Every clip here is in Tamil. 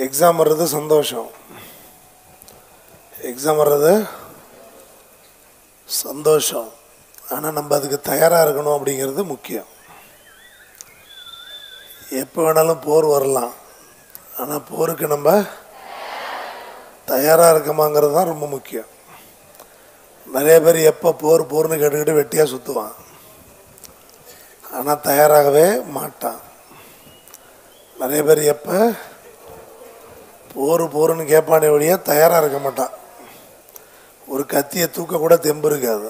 எக்ஸாம் வர்றது சந்தோஷம் எக்ஸாம் வர்றது சந்தோஷம் ஆனால் நம்ம அதுக்கு தயாராக இருக்கணும் அப்படிங்கிறது முக்கியம் எப்போ வேணாலும் போர் வரலாம் ஆனால் போருக்கு நம்ம தயாராக இருக்கமாங்கிறது தான் ரொம்ப முக்கியம் நிறைய பேர் எப்போ போர் போர்னு கேட்டுக்கிட்டு வெட்டியாக சுற்றுவான் ஆனால் தயாராகவே மாட்டான் நிறைய பேர் எப்போ போர் போருன்னு கேட்பானே வழியா தயாராக இருக்க மாட்டான் ஒரு கத்தியை தூக்க கூட தெம்பு இருக்காது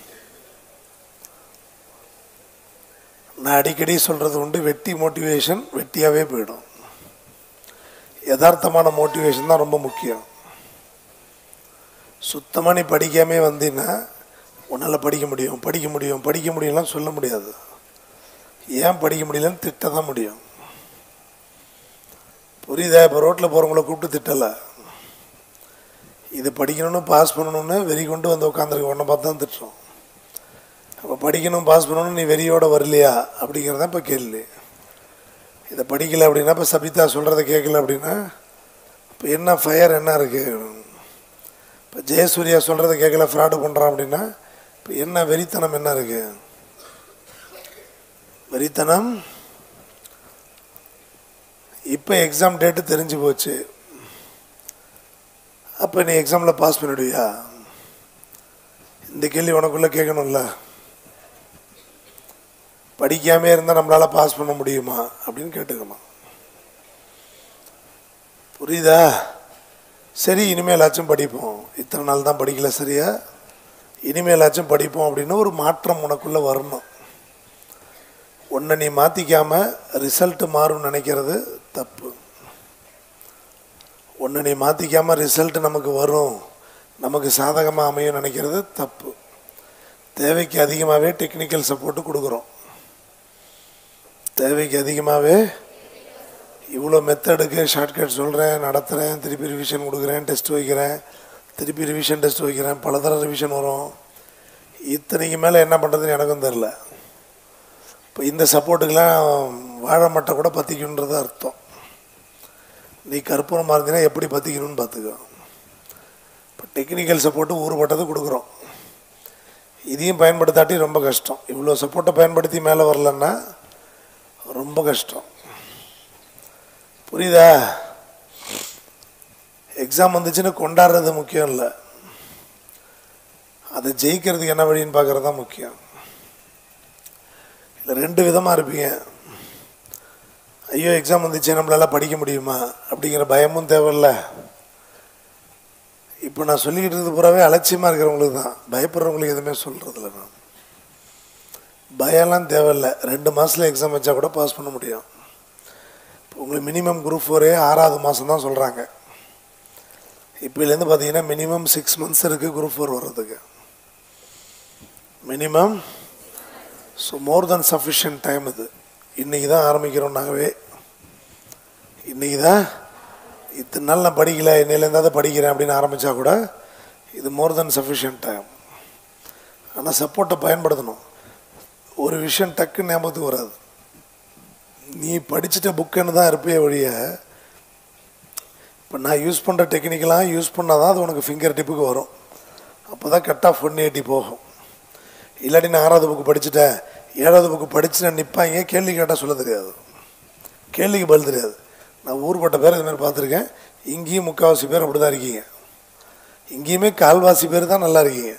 நான் அடிக்கடி சொல்கிறது உண்டு வெட்டி மோட்டிவேஷன் வெட்டியாகவே போயிடும் யதார்த்தமான மோட்டிவேஷன் தான் ரொம்ப முக்கியம் சுத்தமாக நீ படிக்காமே வந்தீங்கன்னா உன்னால் படிக்க முடியும் படிக்க முடியும் படிக்க முடியும்லாம் சொல்ல முடியாது ஏன் படிக்க முடியலன்னு திட்ட தான் முடியும் புரியுதா இப்போ ரோட்டில் போகிறவங்கள கூப்பிட்டு திட்டலை இது படிக்கணும்னு பாஸ் பண்ணணும்னு வெறி கொண்டு வந்து உட்காந்துருக்க உன்னை பார்த்து தான் திட்டுறோம் அப்போ படிக்கணும் பாஸ் பண்ணணும்னு நீ வெறியோட வரலையா அப்படிங்கிறது தான் இப்போ கேள்வி இதை படிக்கலை அப்படின்னா இப்போ சபிதா சொல்கிறத கேட்கல அப்படின்னா இப்போ என்ன ஃபயர் என்ன இருக்குது இப்போ ஜெயசூர்யா சொல்கிறத கேட்கல ஃப்ராடு பண்ணுறான் அப்படின்னா இப்போ என்ன வெறித்தனம் என்ன இருக்குது வெறித்தனம் இப்போ எக்ஸாம் டேட்டு தெரிஞ்சு போச்சு அப்போ நீ எக்ஸாமில் பாஸ் பண்ணிடுவியா இந்த கேள்வி உனக்குள்ளே கேட்கணும்ல படிக்காமே இருந்தால் நம்மளால் பாஸ் பண்ண முடியுமா அப்படின்னு கேட்டுக்கணும் புரியுதா சரி இனிமேலாச்சும் படிப்போம் இத்தனை நாள் தான் படிக்கல சரியா இனிமேலாச்சும் படிப்போம் அப்படின்னு ஒரு மாற்றம் உனக்குள்ளே வரணும் உன்னை நீ மாற்றிக்காம ரிசல்ட் மாறும்னு நினைக்கிறது தப்பு உன்னை நீ மாற்றிக்காம ரிசல்ட் நமக்கு வரும் நமக்கு சாதகமாக அமையும் நினைக்கிறது தப்பு தேவைக்கு அதிகமாகவே டெக்னிக்கல் சப்போர்ட்டு கொடுக்குறோம் தேவைக்கு அதிகமாகவே இவ்வளோ மெத்தடுக்கு ஷார்ட்கட் சொல்கிறேன் நடத்துகிறேன் திருப்பி ரிவிஷன் கொடுக்குறேன் டெஸ்ட் வைக்கிறேன் திருப்பி ரிவிஷன் டெஸ்ட் வைக்கிறேன் பல தடவை ரிவிஷன் வரும் இத்தனைக்கு மேலே என்ன பண்ணுறதுன்னு எனக்கும் தெரில இப்போ இந்த சப்போர்ட்டுக்கெலாம் வாழை மட்டை கூட பற்றிக்கணுன்றது அர்த்தம் நீ கற்பூரமாக இருந்தீங்கன்னா எப்படி பற்றிக்கணும்னு பார்த்துக்கோ இப்போ டெக்னிக்கல் சப்போர்ட்டு ஊறுபட்டது கொடுக்குறோம் இதையும் பயன்படுத்தாட்டி ரொம்ப கஷ்டம் இவ்வளோ சப்போர்ட்டை பயன்படுத்தி மேலே வரலன்னா ரொம்ப கஷ்டம் புரியுதா எக்ஸாம் வந்துச்சுன்னு கொண்டாடுறது முக்கியம் இல்லை அதை ஜெயிக்கிறதுக்கு என்ன வழின்னு பார்க்குறது தான் முக்கியம் இல்லை ரெண்டு விதமாக இருப்பீங்க ஐயோ எக்ஸாம் வந்துச்சு நம்மளால படிக்க முடியுமா அப்படிங்கிற பயமும் தேவையில்ல இப்போ நான் சொல்லிக்கிட்டு இருந்தது பூராவே அலட்சியமாக இருக்கிறவங்களுக்கு தான் பயப்படுறவங்களுக்கு எதுவுமே சொல்கிறதில்ல நான் பயம்லாம் தேவையில்லை ரெண்டு மாதத்தில் எக்ஸாம் வச்சா கூட பாஸ் பண்ண முடியும் இப்போ உங்களுக்கு மினிமம் குரூப் ஃபோரே ஆறாவது மாதம் தான் சொல்கிறாங்க இப்போலேருந்து பார்த்தீங்கன்னா மினிமம் சிக்ஸ் மந்த்ஸ் இருக்குது குரூப் ஃபோர் வர்றதுக்கு minimum so more then sufficient time இது இன்றைக்கி தான் ஆரம்பிக்கிறோம் நாங்கவே இன்றைக்கி தான் இத்தனை நாள் நான் படிக்கல இன்னையிலேருந்தாவது படிக்கிறேன் அப்படின்னு ஆரம்பித்தா கூட இது மோர் தென் சஃபிஷியன்ட் டைம் ஆனால் சப்போர்ட்டை பயன்படுத்தணும் ஒரு விஷயம் டக்குன்னு ஞாபகத்துக்கு வராது நீ படிச்சுட்ட புக்குன்னு தான் இருப்பே ஒழிய இப்போ நான் யூஸ் பண்ணுற டெக்னிக்கெலாம் யூஸ் பண்ணால் தான் அது உனக்கு ஃபிங்கர் டிப்புக்கு வரும் அப்போ தான் கட் ஆஃப் ஒன் எயிட்டி போகும் இல்லாட்டி நான் ஆறாவது புக்கு படிச்சுட்டேன் ஏழாவது புக்கு படிச்சுட்டேன் நிற்பாங்க கேள்வி கேட்டால் சொல்ல தெரியாது கேள்விக்கு பதில் தெரியாது நான் ஊர்பட்ட பேர் இது மாதிரி பார்த்துருக்கேன் இங்கேயும் முக்கால்வாசி பேர் அப்படி தான் இருக்கீங்க இங்கேயுமே கால்வாசி பேர் தான் நல்லா இருக்கீங்க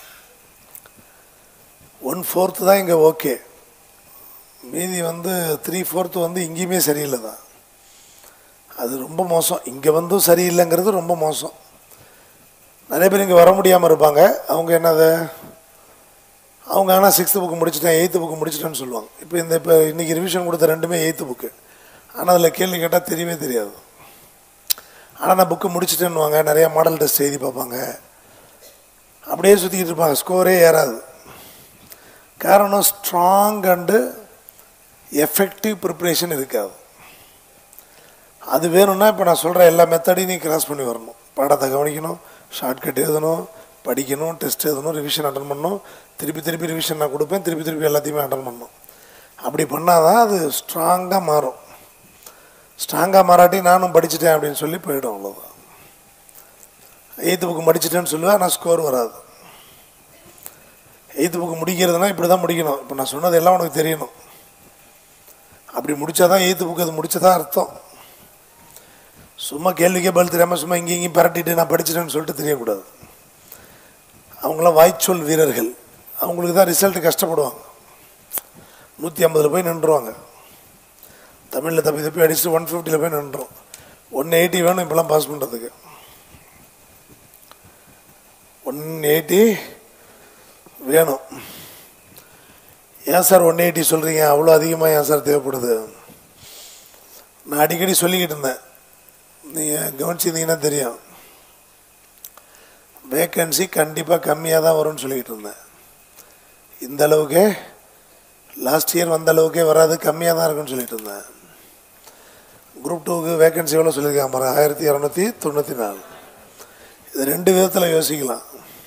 ஒன் ஃபோர்த்து தான் இங்கே ஓகே மீதி வந்து த்ரீ ஃபோர்த்து வந்து இங்கேயுமே சரியில்லை தான் அது ரொம்ப மோசம் இங்கே வந்தும் சரியில்லைங்கிறது ரொம்ப மோசம் நிறைய பேர் இங்கே வர முடியாமல் இருப்பாங்க அவங்க என்னது அவங்க ஆனால் சிக்ஸ்த்து புக்கு முடிச்சிட்டேன் எயித்து புக்கு முடிச்சிட்டேன்னு சொல்லுவாங்க இப்போ இந்த இப்போ இன்றைக்கி ரிவிஷன் கொடுத்த ரெண்டுமே எயித்து புக்கு ஆனால் அதில் கேள்வி கேட்டால் தெரியவே தெரியாது ஆனால் நான் புக்கு முடிச்சிட்டேன்னுவாங்க நிறையா மாடல் டெஸ்ட் எழுதி பார்ப்பாங்க அப்படியே சுற்றிக்கிட்டு இருப்பாங்க ஸ்கோரே ஏறாது காரணம் ஸ்ட்ராங் அண்டு எஃபெக்டிவ் ப்ரிப்ரேஷன் இருக்காது அது வேணும்னா இப்போ நான் சொல்கிற எல்லா மெத்தடையும் நீ கிராஸ் பண்ணி வரணும் பாடத்தை கவனிக்கணும் ஷார்ட்கட் எழுதணும் படிக்கணும் டெஸ்ட் எழுதணும் ரிவிஷன் அட்டன் பண்ணணும் திருப்பி திருப்பி ரிவிஷன் நான் கொடுப்பேன் திருப்பி திருப்பி எல்லாத்தையுமே அட்டன் பண்ணணும் அப்படி பண்ணால் தான் அது ஸ்ட்ராங்காக மாறும் ஸ்ட்ராங்காக மாறாட்டி நானும் படிச்சிட்டேன் அப்படின்னு சொல்லி போயிடும் அவ்வளோதான் எயித்து புக்கு முடிச்சிட்டேன்னு சொல்லுவேன் ஆனால் ஸ்கோர் வராது எயித்து புக்கு முடிக்கிறதுனா இப்படி தான் முடிக்கணும் இப்போ நான் சொன்னது எல்லாம் உனக்கு தெரியணும் அப்படி முடித்தா தான் எயித்து புக்கு அது முடிச்சதா அர்த்தம் சும்மா கேள்விக்கே பதில் தெரியாமல் சும்மா இங்கேயும் இங்கேயும் பரட்டிட்டு நான் படிச்சிட்டேன்னு சொல்லிட்டு தெரியக்கூடாது அவங்களாம் வாய்ச்சொல் வீரர்கள் அவங்களுக்கு தான் ரிசல்ட் கஷ்டப்படுவாங்க நூற்றி ஐம்பதில் போய் நின்றுவாங்க தமிழில் தப்பி தப்பி அடிச்சுட்டு ஒன் ஃபிஃப்டியில் போய் நின்றோம் ஒன் எயிட்டி வேணும் இப்போலாம் பாஸ் பண்ணுறதுக்கு ஒன் எயிட்டி வேணும் ஏன் சார் ஒன் எயிட்டி சொல்கிறீங்க அவ்வளோ அதிகமாக ஏன் சார் தேவைப்படுது நான் அடிக்கடி சொல்லிக்கிட்டு இருந்தேன் நீங்கள் கவனிச்சிருந்தீங்கன்னா தெரியும் வேக்கன்சி கண்டிப்பாக கம்மியாக தான் வரும்னு சொல்லிக்கிட்டு இருந்தேன் இந்த அளவுக்கு லாஸ்ட் இயர் வந்த அளவுக்கே வராது கம்மியாக தான் இருக்குன்னு சொல்லிட்டு இருந்தேன் குரூப் டூக்கு வேக்கன்சி எவ்வளோ சொல்லியிருக்காங்க பாருங்க ஆயிரத்தி இரநூத்தி தொண்ணூற்றி நாலு இது ரெண்டு விதத்தில் யோசிக்கலாம்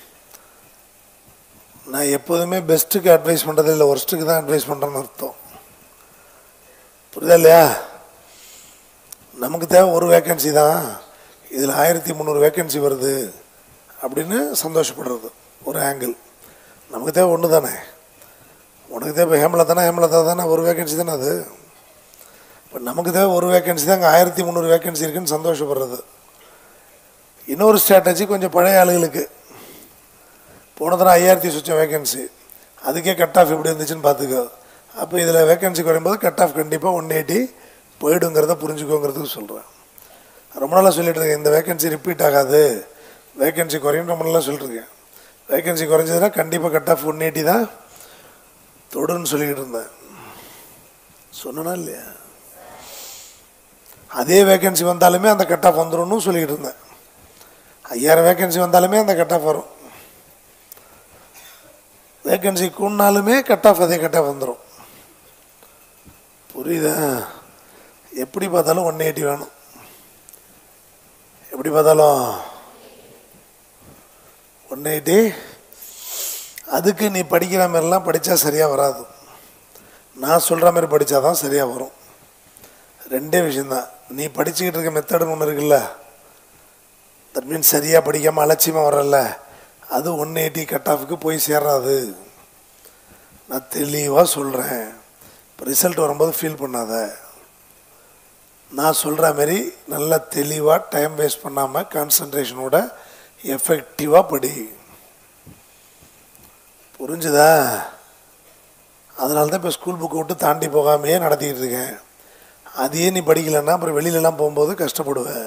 நான் எப்போதுமே பெஸ்ட்டுக்கு அட்வைஸ் பண்ணுறது இல்லை ஒர்ஸ்ட்டுக்கு தான் அட்வைஸ் பண்ணுறேன்னு அர்த்தம் புரியுதா இல்லையா நமக்கு தேவை ஒரு வேக்கன்சி தான் இதில் ஆயிரத்தி முந்நூறு வேக்கன்சி வருது அப்படின்னு சந்தோஷப்படுறது ஒரு ஆங்கிள் நமக்கு தேவை ஒன்று தானே உனக்கு தேவை ஹேமலதானா ஹேமலதா தானே ஒரு வேக்கன்சி தானே அது இப்போ நமக்கு தேவை ஒரு வேக்கன்சி தான் அங்கே ஆயிரத்தி முந்நூறு வேக்கன்சி இருக்குன்னு சந்தோஷப்படுறது இன்னொரு ஸ்ட்ராட்டஜி கொஞ்சம் பழைய ஆளுகளுக்கு போன தடவை ஐயாயிரத்தி சுச்சம் வேக்கன்சி அதுக்கே கட் ஆஃப் எப்படி இருந்துச்சுன்னு பார்த்துக்கோ அப்போ இதில் வேக்கன்சி குறையும்போது கட் ஆஃப் கண்டிப்பாக ஒன் எயிட்டி போயிடுங்கிறத புரிஞ்சுக்கோங்கிறதுக்கு சொல்கிறேன் ரொம்ப நாளாக சொல்லிட்டு இருக்கேன் இந்த வேக்கன்சி ரிப்பீட் ஆகாது வேக்கன்சி குறையும் ரொம்ப நாளாக சொல்லிட்டு இருக்கேன் வேக்கன்சி குறைஞ்சதுன்னா கண்டிப்பாக கட் ஆஃப் ஒன் எயிட்டி தான் தொடுன்னு சொல்லிக்கிட்டு இருந்தேன் சொன்னனா இல்லையா அதே வேக்கன்சி வந்தாலுமே அந்த கட் ஆஃப் வந்துடும்னு சொல்லிக்கிட்டு இருந்தேன் ஐயாயிரம் வேக்கன்சி வந்தாலுமே அந்த கட் ஆஃப் வரும் வேக்கன்சி கூடினாலுமே கட் ஆஃப் அதே கட் ஆஃப் வந்துடும் புரியுதா எப்படி பார்த்தாலும் ஒன் எயிட்டி வேணும் எப்படி பார்த்தாலும் ஒன் எயிட்டி அதுக்கு நீ படிக்கிற மாதிரிலாம் படித்தா சரியாக வராது நான் சொல்கிற மாதிரி படித்தா தான் சரியாக வரும் ரெண்டே விஷயந்தான் நீ படிச்சுக்கிட்டு இருக்க மெத்தடுன்னு ஒன்று இருக்குல்ல தட் மீன்ஸ் சரியாக படிக்காமல் அலட்சியமாக வரல அது ஒன் எயிட்டி கட் ஆஃபுக்கு போய் சேராது நான் தெளிவாக சொல்கிறேன் இப்போ ரிசல்ட் வரும்போது ஃபீல் பண்ணாத நான் சொல்கிற மாதிரி நல்லா தெளிவாக டைம் வேஸ்ட் பண்ணாமல் கான்சன்ட்ரேஷனோட எஃபெக்டிவாக படி புரிஞ்சுதா அதனால தான் இப்போ ஸ்கூல் புக்கை விட்டு தாண்டி போகாமையே நடத்திக்கிட்டு இருக்கேன் அதையே நீ படிக்கலைன்னா அப்புறம் வெளியிலலாம் போகும்போது கஷ்டப்படுவேன்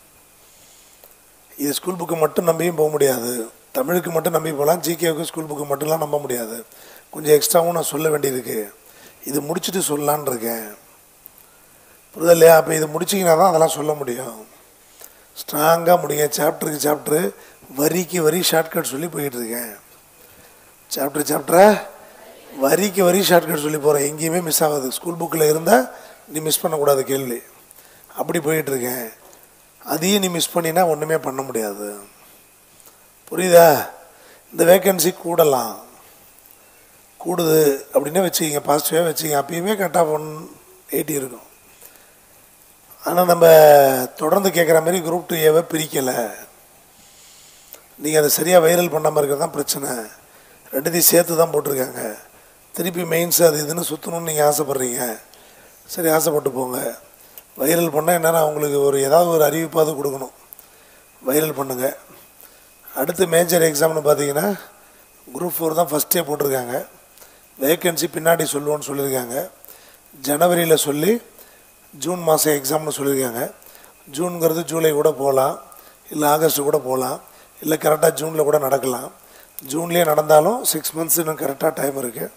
இது ஸ்கூல் புக்கு மட்டும் நம்பியும் போக முடியாது தமிழுக்கு மட்டும் நம்பி போகலாம் ஜிகேவுக்கு ஸ்கூல் புக்கு மட்டும்லாம் நம்ப முடியாது கொஞ்சம் எக்ஸ்ட்ராவும் நான் சொல்ல வேண்டியிருக்கு இது முடிச்சுட்டு சொல்லலான் இருக்கேன் புரியுதா இல்லையா அப்போ இது முடிச்சிங்கன்னா தான் அதெல்லாம் சொல்ல முடியும் ஸ்ட்ராங்காக முடியுங்க சாப்டருக்கு சாப்டரு வரிக்கு வரி ஷார்ட்கட் சொல்லி போயிட்டு இருக்கேன் சாப்டர் சாப்டரை வரிக்கு வரி ஷார்ட்கட் சொல்லி போகிறேன் எங்கேயுமே மிஸ் ஆகாது ஸ்கூல் புக்கில் இருந்தால் நீ மிஸ் பண்ணக்கூடாது கேள்வி அப்படி போயிட்டுருக்கேன் அதையும் நீ மிஸ் பண்ணினா ஒன்றுமே பண்ண முடியாது புரியுதா இந்த வேக்கன்சி கூடலாம் கூடுது அப்படின்னே வச்சுக்கிங்க பாசிட்டிவாக வச்சுக்கிங்க அப்பயுமே கரெக்டாக ஒன் எயிட்டி இருக்கும் ஆனால் நம்ம தொடர்ந்து கேட்குற மாதிரி குரூப் டூ ஏவை பிரிக்கலை நீங்கள் அதை சரியாக வைரல் பண்ணாமல் இருக்கிறது தான் பிரச்சனை ரெண்டுத்தையும் சேர்த்து தான் போட்டிருக்காங்க திருப்பி மெயின்ஸ் அது இதுன்னு சுற்றணும்னு நீங்கள் ஆசைப்பட்றீங்க சரி ஆசைப்பட்டு போங்க வைரல் பண்ணால் என்னென்னா அவங்களுக்கு ஒரு ஏதாவது ஒரு அறிவிப்பாவது கொடுக்கணும் வைரல் பண்ணுங்கள் அடுத்து மேஜர் எக்ஸாம்னு பார்த்தீங்கன்னா குரூப் ஃபோர் தான் ஃபஸ்ட்டே போட்டிருக்காங்க வேக்கன்சி பின்னாடி சொல்லுவோன்னு சொல்லியிருக்காங்க ஜனவரியில் சொல்லி ஜூன் மாதம் எக்ஸாம்னு சொல்லியிருக்காங்க ஜூனுங்கிறது ஜூலை கூட போகலாம் இல்லை ஆகஸ்ட் கூட போகலாம் இல்லை கரெக்டாக ஜூனில் கூட நடக்கலாம் ஜூன்லேயே நடந்தாலும் சிக்ஸ் மந்த்ஸ் இன்னும் கரெக்டாக டைம் இருக்குது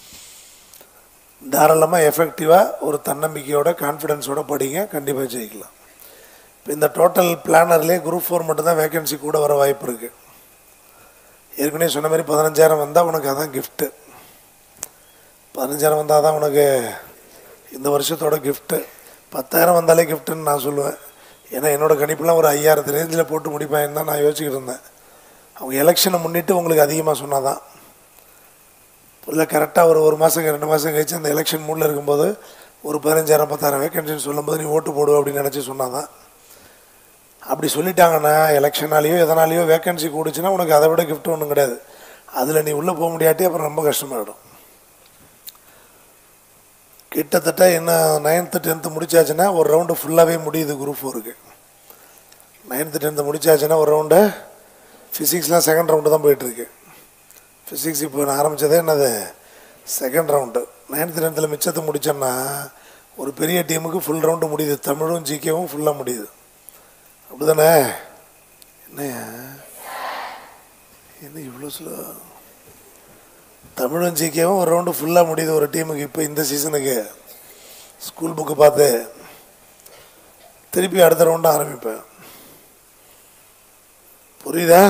தாராளமாக எஃபெக்டிவாக ஒரு தன்னம்பிக்கையோட கான்ஃபிடென்ஸோட படிங்க கண்டிப்பாக ஜெயிக்கலாம் இப்போ இந்த டோட்டல் பிளானர்லேயே குரூப் ஃபோர் மட்டும்தான் வேகன்சி கூட வர வாய்ப்பு இருக்குது ஏற்கனவே சொன்ன மாதிரி பதினஞ்சாயிரம் வந்தால் உனக்கு அதான் கிஃப்ட்டு பதினஞ்சாயிரம் வந்தால் தான் உனக்கு இந்த வருஷத்தோட கிஃப்ட்டு பத்தாயிரம் வந்தாலே கிஃப்ட்டுன்னு நான் சொல்லுவேன் ஏன்னா என்னோடய கணிப்புலாம் ஒரு ஐயாயிரத்து ரேஞ்சில் போட்டு முடிப்பேன் தான் நான் யோசிச்சுக்கிட்டு இருந்தேன் அவங்க எலெக்ஷனை முன்னிட்டு உங்களுக்கு அதிகமாக சொன்னாதான் இல்லை கரெக்டாக ஒரு ஒரு மாதம் ரெண்டு மாதம் கழிச்சு அந்த எலெக்ஷன் மூடில் இருக்கும்போது ஒரு பதினஞ்சாயிரம் பத்தாயிரம் வேக்கன்சின்னு சொல்லும்போது நீ ஓட்டு போடு அப்படின்னு நினச்சி சொன்னாதான் அப்படி சொல்லிட்டாங்கன்னா எலெக்ஷனாலேயோ எதனாலேயோ வேக்கன்சி கூடுச்சுன்னா உனக்கு அதை விட gift ஒன்றும் கிடையாது அதில் நீ உள்ளே போக முடியாட்டி அப்புறம் ரொம்ப கஷ்டமாயிடும் கிட்டத்தட்ட என்ன நைன்த்து டென்த்து முடிச்சாச்சுன்னா ஒரு ரவுண்டு ஃபுல்லாகவே முடியுது குரூப் ஃபோருக்கு நைன்த்து டென்த்து முடிச்சாச்சுன்னா ஒரு ரவுண்டு ஃபிசிக்ஸ்லாம் செகண்ட் ரவுண்டு தான் போயிட்டுருக்கு ஃபிசிக்ஸ் இப்போ நான் ஆரம்பித்ததே என்னது செகண்ட் ரவுண்டு நைன்த்து டென்த்தில் மிச்சத்தை முடித்தோன்னா ஒரு பெரிய டீமுக்கு ஃபுல் ரவுண்டு முடியுது தமிழும் ஜிகேவும் ஃபுல்லாக முடியுது அப்படி தானே என்னையா என்ன இவ்வளோ ஸ்லோ தமிழும் ஜிகேவும் ஒரு ரவுண்டு ஃபுல்லாக முடியுது ஒரு டீமுக்கு இப்போ இந்த சீசனுக்கு ஸ்கூல் புக்கு பார்த்து திருப்பி அடுத்த ரவுண்டு ஆரம்பிப்பேன் புரியுதா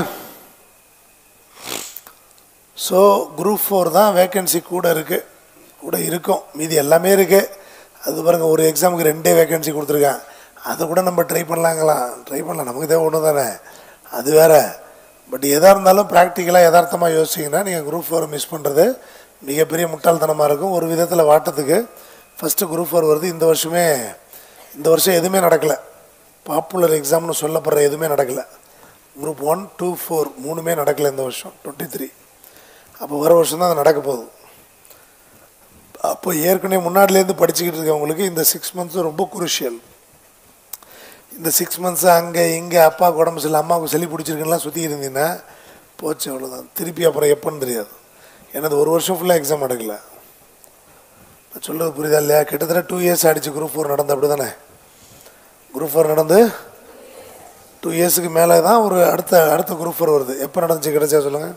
ஸோ குரூப் ஃபோர் தான் வேக்கன்சி கூட இருக்குது கூட இருக்கும் மீதி எல்லாமே இருக்குது அது பாருங்கள் ஒரு எக்ஸாமுக்கு ரெண்டே வேக்கன்சி கொடுத்துருக்கான் அதை கூட நம்ம ட்ரை பண்ணலாங்களாம் ட்ரை பண்ணலாம் நமக்கு தேவை ஒன்று தானே அது வேற பட் எதாக இருந்தாலும் ப்ராக்டிக்கலாக யதார்த்தமாக யோசிச்சிங்கன்னா நீங்கள் குரூப் ஃபோரை மிஸ் பண்ணுறது மிகப்பெரிய முட்டாள்தனமாக இருக்கும் ஒரு விதத்தில் வாட்டத்துக்கு ஃபஸ்ட்டு குரூப் ஃபோர் வருது இந்த வருஷமே இந்த வருஷம் எதுவுமே நடக்கலை பாப்புலர் எக்ஸாம்னு சொல்லப்படுற எதுவுமே நடக்கலை குரூப் ஒன் டூ ஃபோர் மூணுமே நடக்கலை இந்த வருஷம் டுவெண்ட்டி த்ரீ அப்போ வர வருஷம் தான் அது நடக்க போகுது அப்போ ஏற்கனவே முன்னாடிலேருந்து படிச்சுக்கிட்டு இருக்கவங்களுக்கு இந்த சிக்ஸ் மந்த்ஸ் ரொம்ப குருஷியல் இந்த சிக்ஸ் மந்த்ஸ் அங்கே இங்கே அப்பாவுக்கு உடம்பு சரியில்லை அம்மாவுக்கு சளி பிடிச்சிருக்குலாம் சுற்றி இருந்தீங்கன்னா போச்சு அவ்வளோதான் திருப்பி அப்புறம் எப்போன்னு தெரியாது எனது ஒரு வருஷம் ஃபுல்லாக எக்ஸாம் நடக்கல நான் சொல்கிறது புரியுதா இல்லையா கிட்டத்தட்ட டூ இயர்ஸ் ஆகிடுச்சு குரூப் ஃபோர் நடந்து அப்படி தானே குரூப் ஃபோர் நடந்து டூ இயர்ஸுக்கு மேலே தான் ஒரு அடுத்த அடுத்த குரூப் ஃபோர் வருது எப்போ நடந்துச்சு கிடைச்சா சொல்லுங்கள்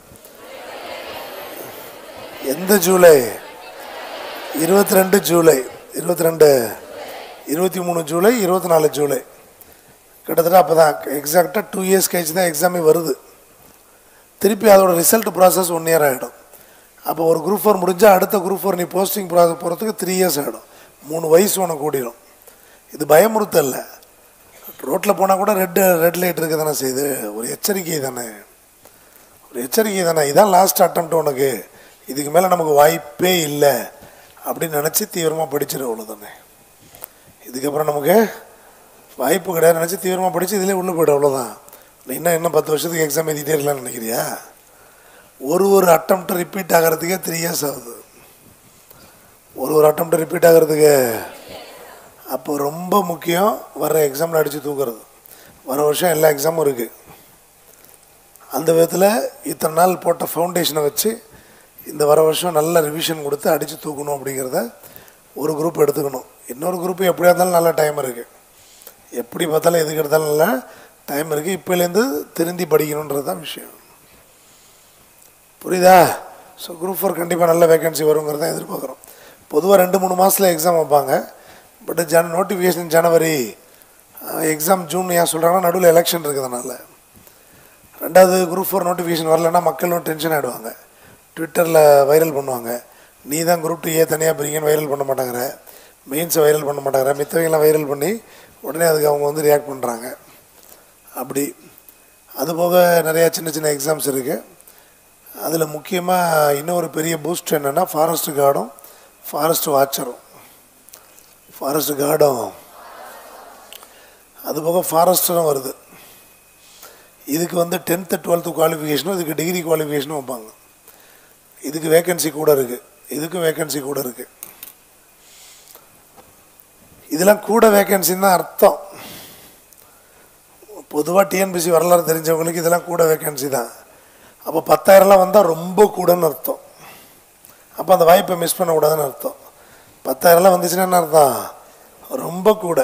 எந்த ஜூலை இருபத்தி ரெண்டு ஜூலை இருபத்தி ரெண்டு இருபத்தி மூணு ஜூலை இருபத்தி நாலு ஜூலை கிட்டத்தட்ட அப்போ தான் எக்ஸாக்டாக டூ இயர்ஸ் கழிச்சு தான் எக்ஸாமே வருது திருப்பி அதோட ரிசல்ட் ப்ராசஸ் ஒன் இயர் ஆகிடும் அப்போ ஒரு குரூப் ஃபோர் முடிஞ்சால் அடுத்த குரூப் ஃபோர் நீ போஸ்டிங் ப்ராசஸ் போகிறதுக்கு த்ரீ இயர்ஸ் ஆகிடும் மூணு வயசு உனக்கு கூடிடும் இது பயமுறுத்தல்ல ரோட்டில் போனால் கூட ரெட் ரெட் லைட் இருக்க தானே செய்யுது ஒரு எச்சரிக்கை தானே ஒரு எச்சரிக்கை தானே இதான் லாஸ்ட் அட்டம் உனக்கு இதுக்கு மேலே நமக்கு வாய்ப்பே இல்லை அப்படின்னு நினச்சி தீவிரமாக படிச்சிடும் அவ்வளோதானே இதுக்கப்புறம் நமக்கு வாய்ப்பு கிடையாது நினச்சி தீவிரமாக படித்து இதிலே உள்ளே போய்டும் அவ்வளோதான் நீ இன்னும் இன்னும் பத்து வருஷத்துக்கு எக்ஸாம் எழுதிட்டே இருக்கலாம்னு நினைக்கிறியா ஒரு ஒரு அட்டம் ரிப்பீட் ஆகிறதுக்கே த்ரீ இயர்ஸ் ஆகுது ஒரு ஒரு அட்டம் ரிப்பீட் ஆகிறதுக்கு அப்போ ரொம்ப முக்கியம் வர எக்ஸாமில் அடித்து தூக்குறது வர வருஷம் எல்லா எக்ஸாமும் இருக்குது அந்த விதத்தில் இத்தனை நாள் போட்ட ஃபவுண்டேஷனை வச்சு இந்த வர வருஷம் நல்ல ரிவிஷன் கொடுத்து அடித்து தூக்கணும் அப்படிங்கிறத ஒரு குரூப் எடுத்துக்கணும் இன்னொரு குரூப் எப்படியா இருந்தாலும் நல்ல டைம் இருக்குது எப்படி பார்த்தாலும் எதுக்கு எடுத்தாலும் நல்ல டைம் இருக்குது இப்போலேருந்து திருந்தி படிக்கணுன்றது தான் விஷயம் புரியுதா ஸோ குரூப் ஃபோர் கண்டிப்பாக நல்ல வேகன்சி வருங்கிறத எதிர்பார்க்குறோம் பொதுவாக ரெண்டு மூணு மாதத்தில் எக்ஸாம் வைப்பாங்க பட் ஜன நோட்டிஃபிகேஷன் ஜனவரி எக்ஸாம் ஜூன் ஏன் சொல்கிறாங்கன்னா நடுவில் எலெக்ஷன் இருக்கிறதுனால ரெண்டாவது குரூப் ஃபோர் நோட்டிஃபிகேஷன் வரலன்னா மக்களும் டென்ஷன் ஆகிடுவாங்க ட்விட்டரில் வைரல் பண்ணுவாங்க நீ தான் குரூப் டூ ஏ தனியாக பிரிங்கன்னு வைரல் பண்ண மாட்டாங்கிற மெயின்ஸை வைரல் பண்ண மாட்டாங்கிற மித்தவங்கெல்லாம் வைரல் பண்ணி உடனே அதுக்கு அவங்க வந்து ரியாக்ட் பண்ணுறாங்க அப்படி அதுபோக நிறையா சின்ன சின்ன எக்ஸாம்ஸ் இருக்குது அதில் முக்கியமாக இன்னொரு பெரிய பூஸ்ட் என்னென்னா ஃபாரஸ்ட் கார்டும் ஃபாரஸ்ட் வாட்சரும் ஃபாரஸ்ட் கார்டும் அதுபோக ஃபாரஸ்டரும் வருது இதுக்கு வந்து டென்த்து டுவெல்த்து குவாலிஃபிகேஷனும் இதுக்கு டிகிரி குவாலிஃபிகேஷனும் வைப்பாங்க இதுக்கு வேக்கன்சி கூட இருக்குது இதுக்கும் வேக்கன்சி கூட இருக்குது இதெல்லாம் கூட வேக்கன்சின்னு தான் அர்த்தம் பொதுவாக டிஎன்பிசி வரலாறு தெரிஞ்சவங்களுக்கு இதெல்லாம் கூட வேக்கன்சி தான் அப்போ பத்தாயிரம்லாம் வந்தால் ரொம்ப கூடன்னு அர்த்தம் அப்போ அந்த வாய்ப்பை மிஸ் பண்ணக்கூடாதுன்னு அர்த்தம் பத்தாயிரம்லாம் வந்துச்சுன்னா என்ன அர்த்தம் ரொம்ப கூட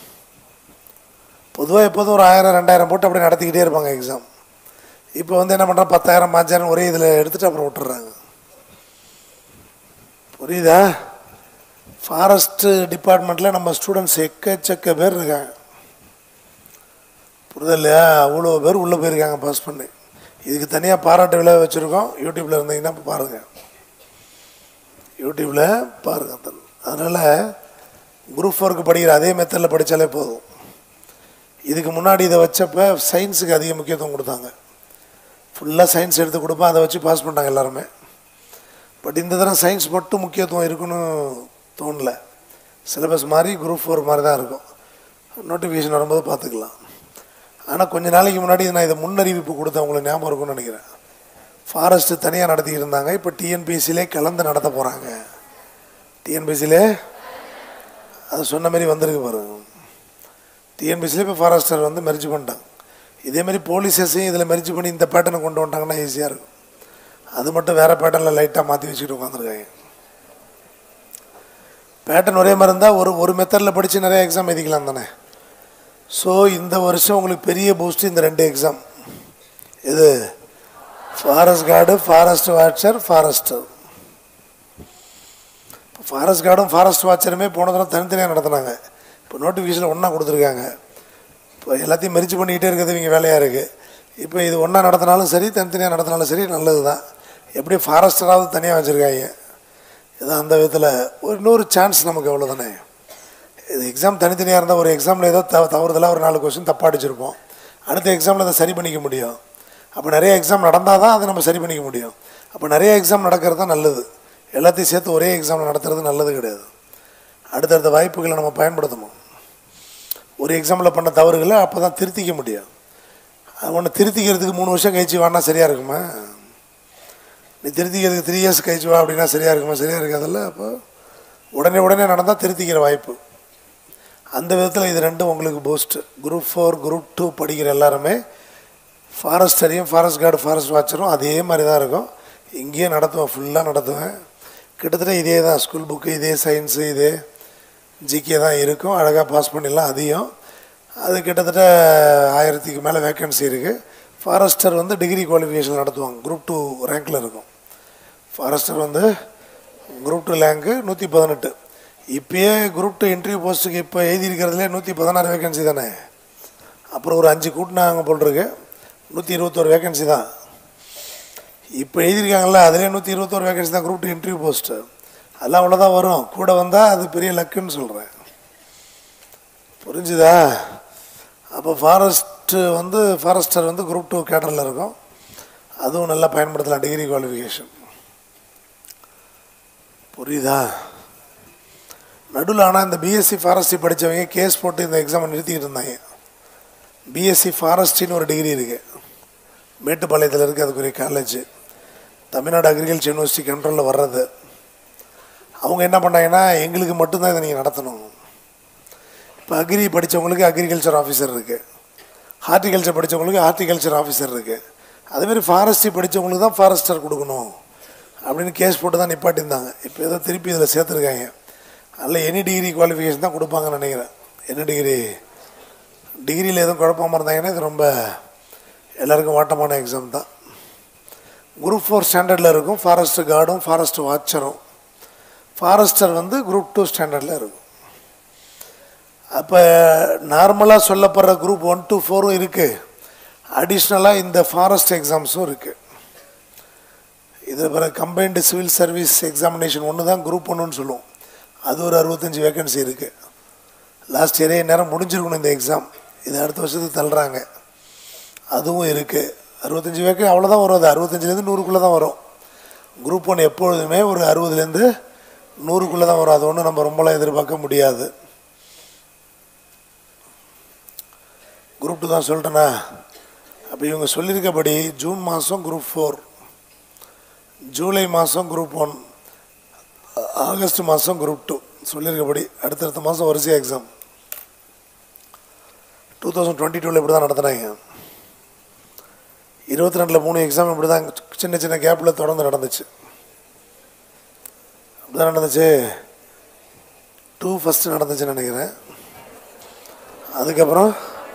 பொதுவாக எப்போதும் ஒரு ஆயிரம் ரெண்டாயிரம் போட்டு அப்படியே நடத்திக்கிட்டே இருப்பாங்க எக்ஸாம் இப்போ வந்து என்ன பண்ணுறாங்க பத்தாயிரம் பாஞ்சாயிரம் ஒரே இதில் எடுத்துகிட்டு அப்புறம் விட்டுறாங்க புரியுதா ஃபாரஸ்ட்டு டிபார்ட்மெண்ட்டில் நம்ம ஸ்டூடெண்ட்ஸ் எக்கச்சக்க பேர் இருக்காங்க புரியுதா இல்லையா அவ்வளோ பேர் உள்ளே போயிருக்காங்க பாஸ் பண்ணி இதுக்கு தனியாக பாராட்டு விழா வச்சுருக்கோம் யூடியூப்பில் இருந்தீங்கன்னா பாருங்கள் யூடியூப்பில் பாருங்கள் அதனால் குரூப் ஃபோருக்கு படிக்கிற அதே மெத்தடில் படித்தாலே போதும் இதுக்கு முன்னாடி இதை வச்சப்போ சயின்ஸுக்கு அதிக முக்கியத்துவம் கொடுத்தாங்க ஃபுல்லாக சயின்ஸ் எடுத்து கொடுப்பேன் அதை வச்சு பாஸ் பண்ணாங்க எல்லாருமே பட் இந்த தடவை சயின்ஸ் மட்டும் முக்கியத்துவம் இருக்குன்னு தோணல சிலபஸ் மாதிரி குரூப் ஃபோர் மாதிரி தான் இருக்கும் நோட்டிஃபிகேஷன் வரும்போது பார்த்துக்கலாம் ஆனால் கொஞ்ச நாளைக்கு முன்னாடி நான் இதை முன்னறிவிப்பு கொடுத்தேன் உங்களுக்கு ஞாபகம் இருக்கும்னு நினைக்கிறேன் ஃபாரஸ்ட்டு தனியாக நடத்திக்கிட்டு இருந்தாங்க இப்போ டிஎன்பிஎஸ்சிலே கலந்து நடத்த போகிறாங்க டிஎன்பிஎஸ்சிலே அது சொன்ன மாதிரி வந்திருக்கு பாருங்க டிஎன்பிஎஸ்சிலே இப்போ ஃபாரஸ்டர் வந்து மெர்ஜ் பண்ணிட்டாங்க இதேமாரி போலீஸஸையும் இதில் மெர்ஜ் பண்ணி இந்த பேட்டர்னை கொண்டு வந்துட்டாங்கன்னா ஈஸியாக இருக்கும் அது மட்டும் வேறு பேட்டர்னில் லைட்டாக மாற்றி வச்சுக்கிட்டு உட்காந்துருக்காங்க பேட்டர்ன் ஒரே மாதிரி இருந்தால் ஒரு ஒரு மெத்தடில் படித்து நிறைய எக்ஸாம் எழுதிக்கலாம் தானே ஸோ இந்த வருஷம் உங்களுக்கு பெரிய பூஸ்ட் இந்த ரெண்டு எக்ஸாம் இது forest guard forest watcher forester இப்போ ஃபாரஸ்ட் கார்டும் ஃபாரஸ்ட் வாட்சருமே போன தடவை தனித்தனியாக நடத்துனாங்க இப்போ நோட்டிஃபிகேஷனில் ஒன்றா கொடுத்துருக்காங்க இப்போ எல்லாத்தையும் மெரிச்சு பண்ணிக்கிட்டே இருக்கிறது இவங்க வேலையாக இருக்குது இப்போ இது ஒன்றா நடத்தினாலும் சரி தனித்தனியாக நடத்தினாலும் சரி நல்லது தான் எப்படி ஃபாரஸ்டராவது தனியாக வச்சுருக்காங்க இது அந்த விதத்தில் ஒரு இன்னொரு சான்ஸ் நமக்கு எவ்வளோ தானே இது எக்ஸாம் தனித்தனியாக இருந்தால் ஒரு எக்ஸாமில் ஏதோ தவ தவறுதலாக ஒரு நாலு கொஸ்டின் தப்பாக அடிச்சிருப்போம் அடுத்த எக்ஸாமில் அதை சரி பண்ணிக்க முடியும் அப்போ நிறைய எக்ஸாம் நடந்தால் தான் அதை நம்ம சரி பண்ணிக்க முடியும் அப்போ நிறைய எக்ஸாம் நடக்கிறது தான் நல்லது எல்லாத்தையும் சேர்த்து ஒரே எக்ஸாமில் நடத்துறது நல்லது கிடையாது அடுத்தடுத்த வாய்ப்புகளை நம்ம பயன்படுத்தணும் ஒரு எக்ஸாமில் பண்ண தவறுகளை அப்போ தான் திருத்திக்க முடியும் ஒன்று திருத்திக்கிறதுக்கு மூணு வருஷம் கழிச்சு வானா சரியாக இருக்குமா நீ திருத்திக்கிறதுக்கு த்ரீ இயர்ஸ் கழிச்சு வா அப்படின்னா சரியாக இருக்குமா சரியாக இருக்காதுல்ல அப்போ உடனே உடனே நடந்தால் திருத்திக்கிற வாய்ப்பு அந்த விதத்தில் இது ரெண்டும் உங்களுக்கு boost group four group two படிக்கிற எல்லாருமே ஃபாரஸ்டரையும் ஃபாரஸ்ட் கார்டு ஃபாரஸ்ட் வாட்சரும் அதே மாதிரி தான் இருக்கும் இங்கேயே நடத்துவேன் ஃபுல்லாக நடத்துவேன் கிட்டத்தட்ட இதே தான் ஸ்கூல் புக்கு இதே சயின்ஸு இதே ஜிகே தான் இருக்கும் அழகாக பாஸ் பண்ணிடலாம் அதையும் அது கிட்டத்தட்ட ஆயிரத்துக்கு மேலே வேக்கன்சி இருக்குது ஃபாரஸ்டர் வந்து டிகிரி குவாலிஃபிகேஷன் நடத்துவாங்க குரூப் டூ ரேங்க்கில் இருக்கும் ஃபாரஸ்டர் வந்து குரூப் டூ ரேங்க்கு நூற்றி பதினெட்டு இப்போயே குரூப் டூ இன்டர்வியூ போஸ்ட்டுக்கு இப்போ எழுதியிருக்கிறதுலே நூற்றி பதினாறு வேகன்சி தானே அப்புறம் ஒரு அஞ்சு கூட்டினாங்க போல் இருக்கு நூற்றி இருபத்தோரு வேகன்சி தான் இப்போ எழுதியிருக்காங்கல்ல அதிலே நூற்றி இருபத்தோரு வேகன்சி தான் குரூப் டூ இன்டர்வியூ போஸ்ட்டு அதெல்லாம் அவ்வளோதான் வரும் கூட வந்தால் அது பெரிய லக்குன்னு சொல்கிறேன் புரிஞ்சுதா அப்போ ஃபாரஸ்ட்டு வந்து ஃபாரஸ்டர் வந்து குரூப் டூ கேட்டரில் இருக்கும் அதுவும் நல்லா பயன்படுத்தலாம் டிகிரி குவாலிஃபிகேஷன் புரியுதா நடுவில் ஆனால் இந்த பிஎஸ்சி ஃபாரஸ்ட்ரி படித்தவங்க கேஸ் போட்டு இந்த எக்ஸாமை நிறுத்திக்கிட்டு இருந்தாங்க பிஎஸ்சி ஃபாரஸ்ட்ரின்னு ஒரு டிகிரி இருக்குது மேட்டுப்பாளையத்தில் இருக்குது அதுக்குரிய காலேஜ் தமிழ்நாடு அக்ரிகல்ச்சர் யூனிவர்சிட்டி கண்ட்ரோலில் வர்றது அவங்க என்ன பண்ணாங்கன்னா எங்களுக்கு மட்டும்தான் இதை நீங்கள் நடத்தணும் இப்போ அக்ரி படித்தவங்களுக்கு அக்ரிகல்ச்சர் ஆஃபீஸர் இருக்குது ஹார்டிகல்ச்சர் படித்தவங்களுக்கு ஹார்டிகல்ச்சர் ஆஃபீஸர் இருக்குது அதேமாதிரி ஃபாரஸ்ட்ரி படித்தவங்களுக்கு தான் ஃபாரஸ்டர் கொடுக்கணும் அப்படின்னு கேஸ் போட்டு தான் நிப்பாட்டியிருந்தாங்க இப்போ ஏதோ திருப்பி இதில் சேர்த்துருக்காங்க அதில் எனி டிகிரி குவாலிஃபிகேஷன் தான் கொடுப்பாங்கன்னு நினைக்கிறேன் என்ன டிகிரி டிகிரியில் எதுவும் குழப்பமாக இருந்தாங்கன்னா இது ரொம்ப எல்லாருக்கும் வாட்டமான எக்ஸாம் தான் குரூப் ஃபோர் ஸ்டாண்டர்டில் இருக்கும் ஃபாரஸ்ட் கார்டும் ஃபாரஸ்ட் வாட்சரும் ஃபாரஸ்டர் வந்து குரூப் டூ ஸ்டாண்டர்டில் இருக்கும் அப்போ நார்மலாக சொல்லப்படுற குரூப் ஒன் டூ ஃபோரும் இருக்குது அடிஷ்னலாக இந்த ஃபாரஸ்ட் எக்ஸாம்ஸும் இருக்குது இது பிறகு கம்பைன்டு சிவில் சர்வீஸ் எக்ஸாமினேஷன் ஒன்று தான் குரூப் ஒன்றுன்னு சொல்லுவோம் அது ஒரு அறுபத்தஞ்சி வேக்கன்சி இருக்குது லாஸ்ட் இயரே நேரம் முடிஞ்சிருக்கணும் இந்த எக்ஸாம் இது அடுத்த வருஷத்துக்கு தள்ளுறாங்க அதுவும் இருக்குது அறுபத்தஞ்சி வேக்கன் அவ்வளோதான் வரும் அது அறுபத்தஞ்சிலேருந்து நூறுக்குள்ளே தான் வரும் குரூப் ஒன் எப்பொழுதுமே ஒரு அறுபதுலேருந்து நூறுக்குள்ளே தான் வரும் அது ஒன்றும் நம்ம ரொம்பலாம் எதிர்பார்க்க முடியாது குரூப் டூ தான் சொல்லிட்டேனா அப்போ இவங்க சொல்லியிருக்கபடி ஜூன் மாதம் குரூப் ஃபோர் ஜூலை மாதம் குரூப் ஒன் ஆகஸ்ட் மாதம் குரூப் டூ சொல்லியிருக்கபடி அடுத்தடுத்த மாதம் வரிசையாக எக்ஸாம் டூ தௌசண்ட் டுவெண்ட்டி டூவில் இப்படி தான் நடத்துனாங்க இருபத்தி ரெண்டில் மூணு எக்ஸாம் இப்படி தான் சின்ன சின்ன கேப்பில் தொடர்ந்து நடந்துச்சு அப்படி தான் நடந்துச்சு டூ ஃபஸ்ட்டு நடந்துச்சுன்னு நினைக்கிறேன் அதுக்கப்புறம்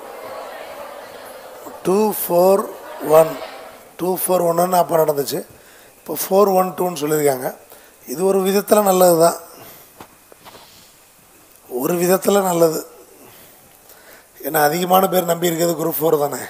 two four one two four ஒன்றுன்னு அப்போ நடந்துச்சு இப்போ ஃபோர் ஒன் டூன்னு சொல்லியிருக்காங்க இது ஒரு விதத்தில் நல்லது தான் ஒரு விதத்தில் நல்லது ஏன்னா அதிகமான பேர் நம்பி இருக்கிறது குரூப் ஃபோர் தானே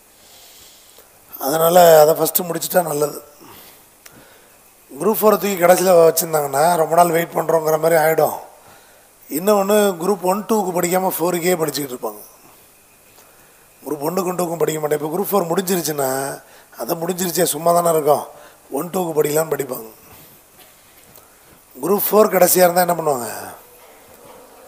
அதனால் அதை ஃபஸ்ட்டு முடிச்சிட்டா நல்லது குரூப் ஃபோரை தூக்கி கடைசியில் வச்சுருந்தாங்கன்னா ரொம்ப நாள் வெயிட் பண்ணுறோங்கிற மாதிரி ஆகிடும் இன்னொன்று குரூப் ஒன் டூக்கு படிக்காமல் ஃபோருக்கே படிச்சுக்கிட்டு இருப்பாங்க குரூப் ஒன்றுக்கும் டூக்கும் படிக்க மாட்டேன் இப்போ குரூப் ஃபோர் முடிஞ்சிருச்சுன்னா அதை முடிஞ்சிருச்சே சும்மா தானே இருக்கும் ஒன் டூக்கு படிக்கலான்னு படிப்பாங்க குரூப் ஃபோர் கடைசியாக இருந்தால் என்ன பண்ணுவாங்க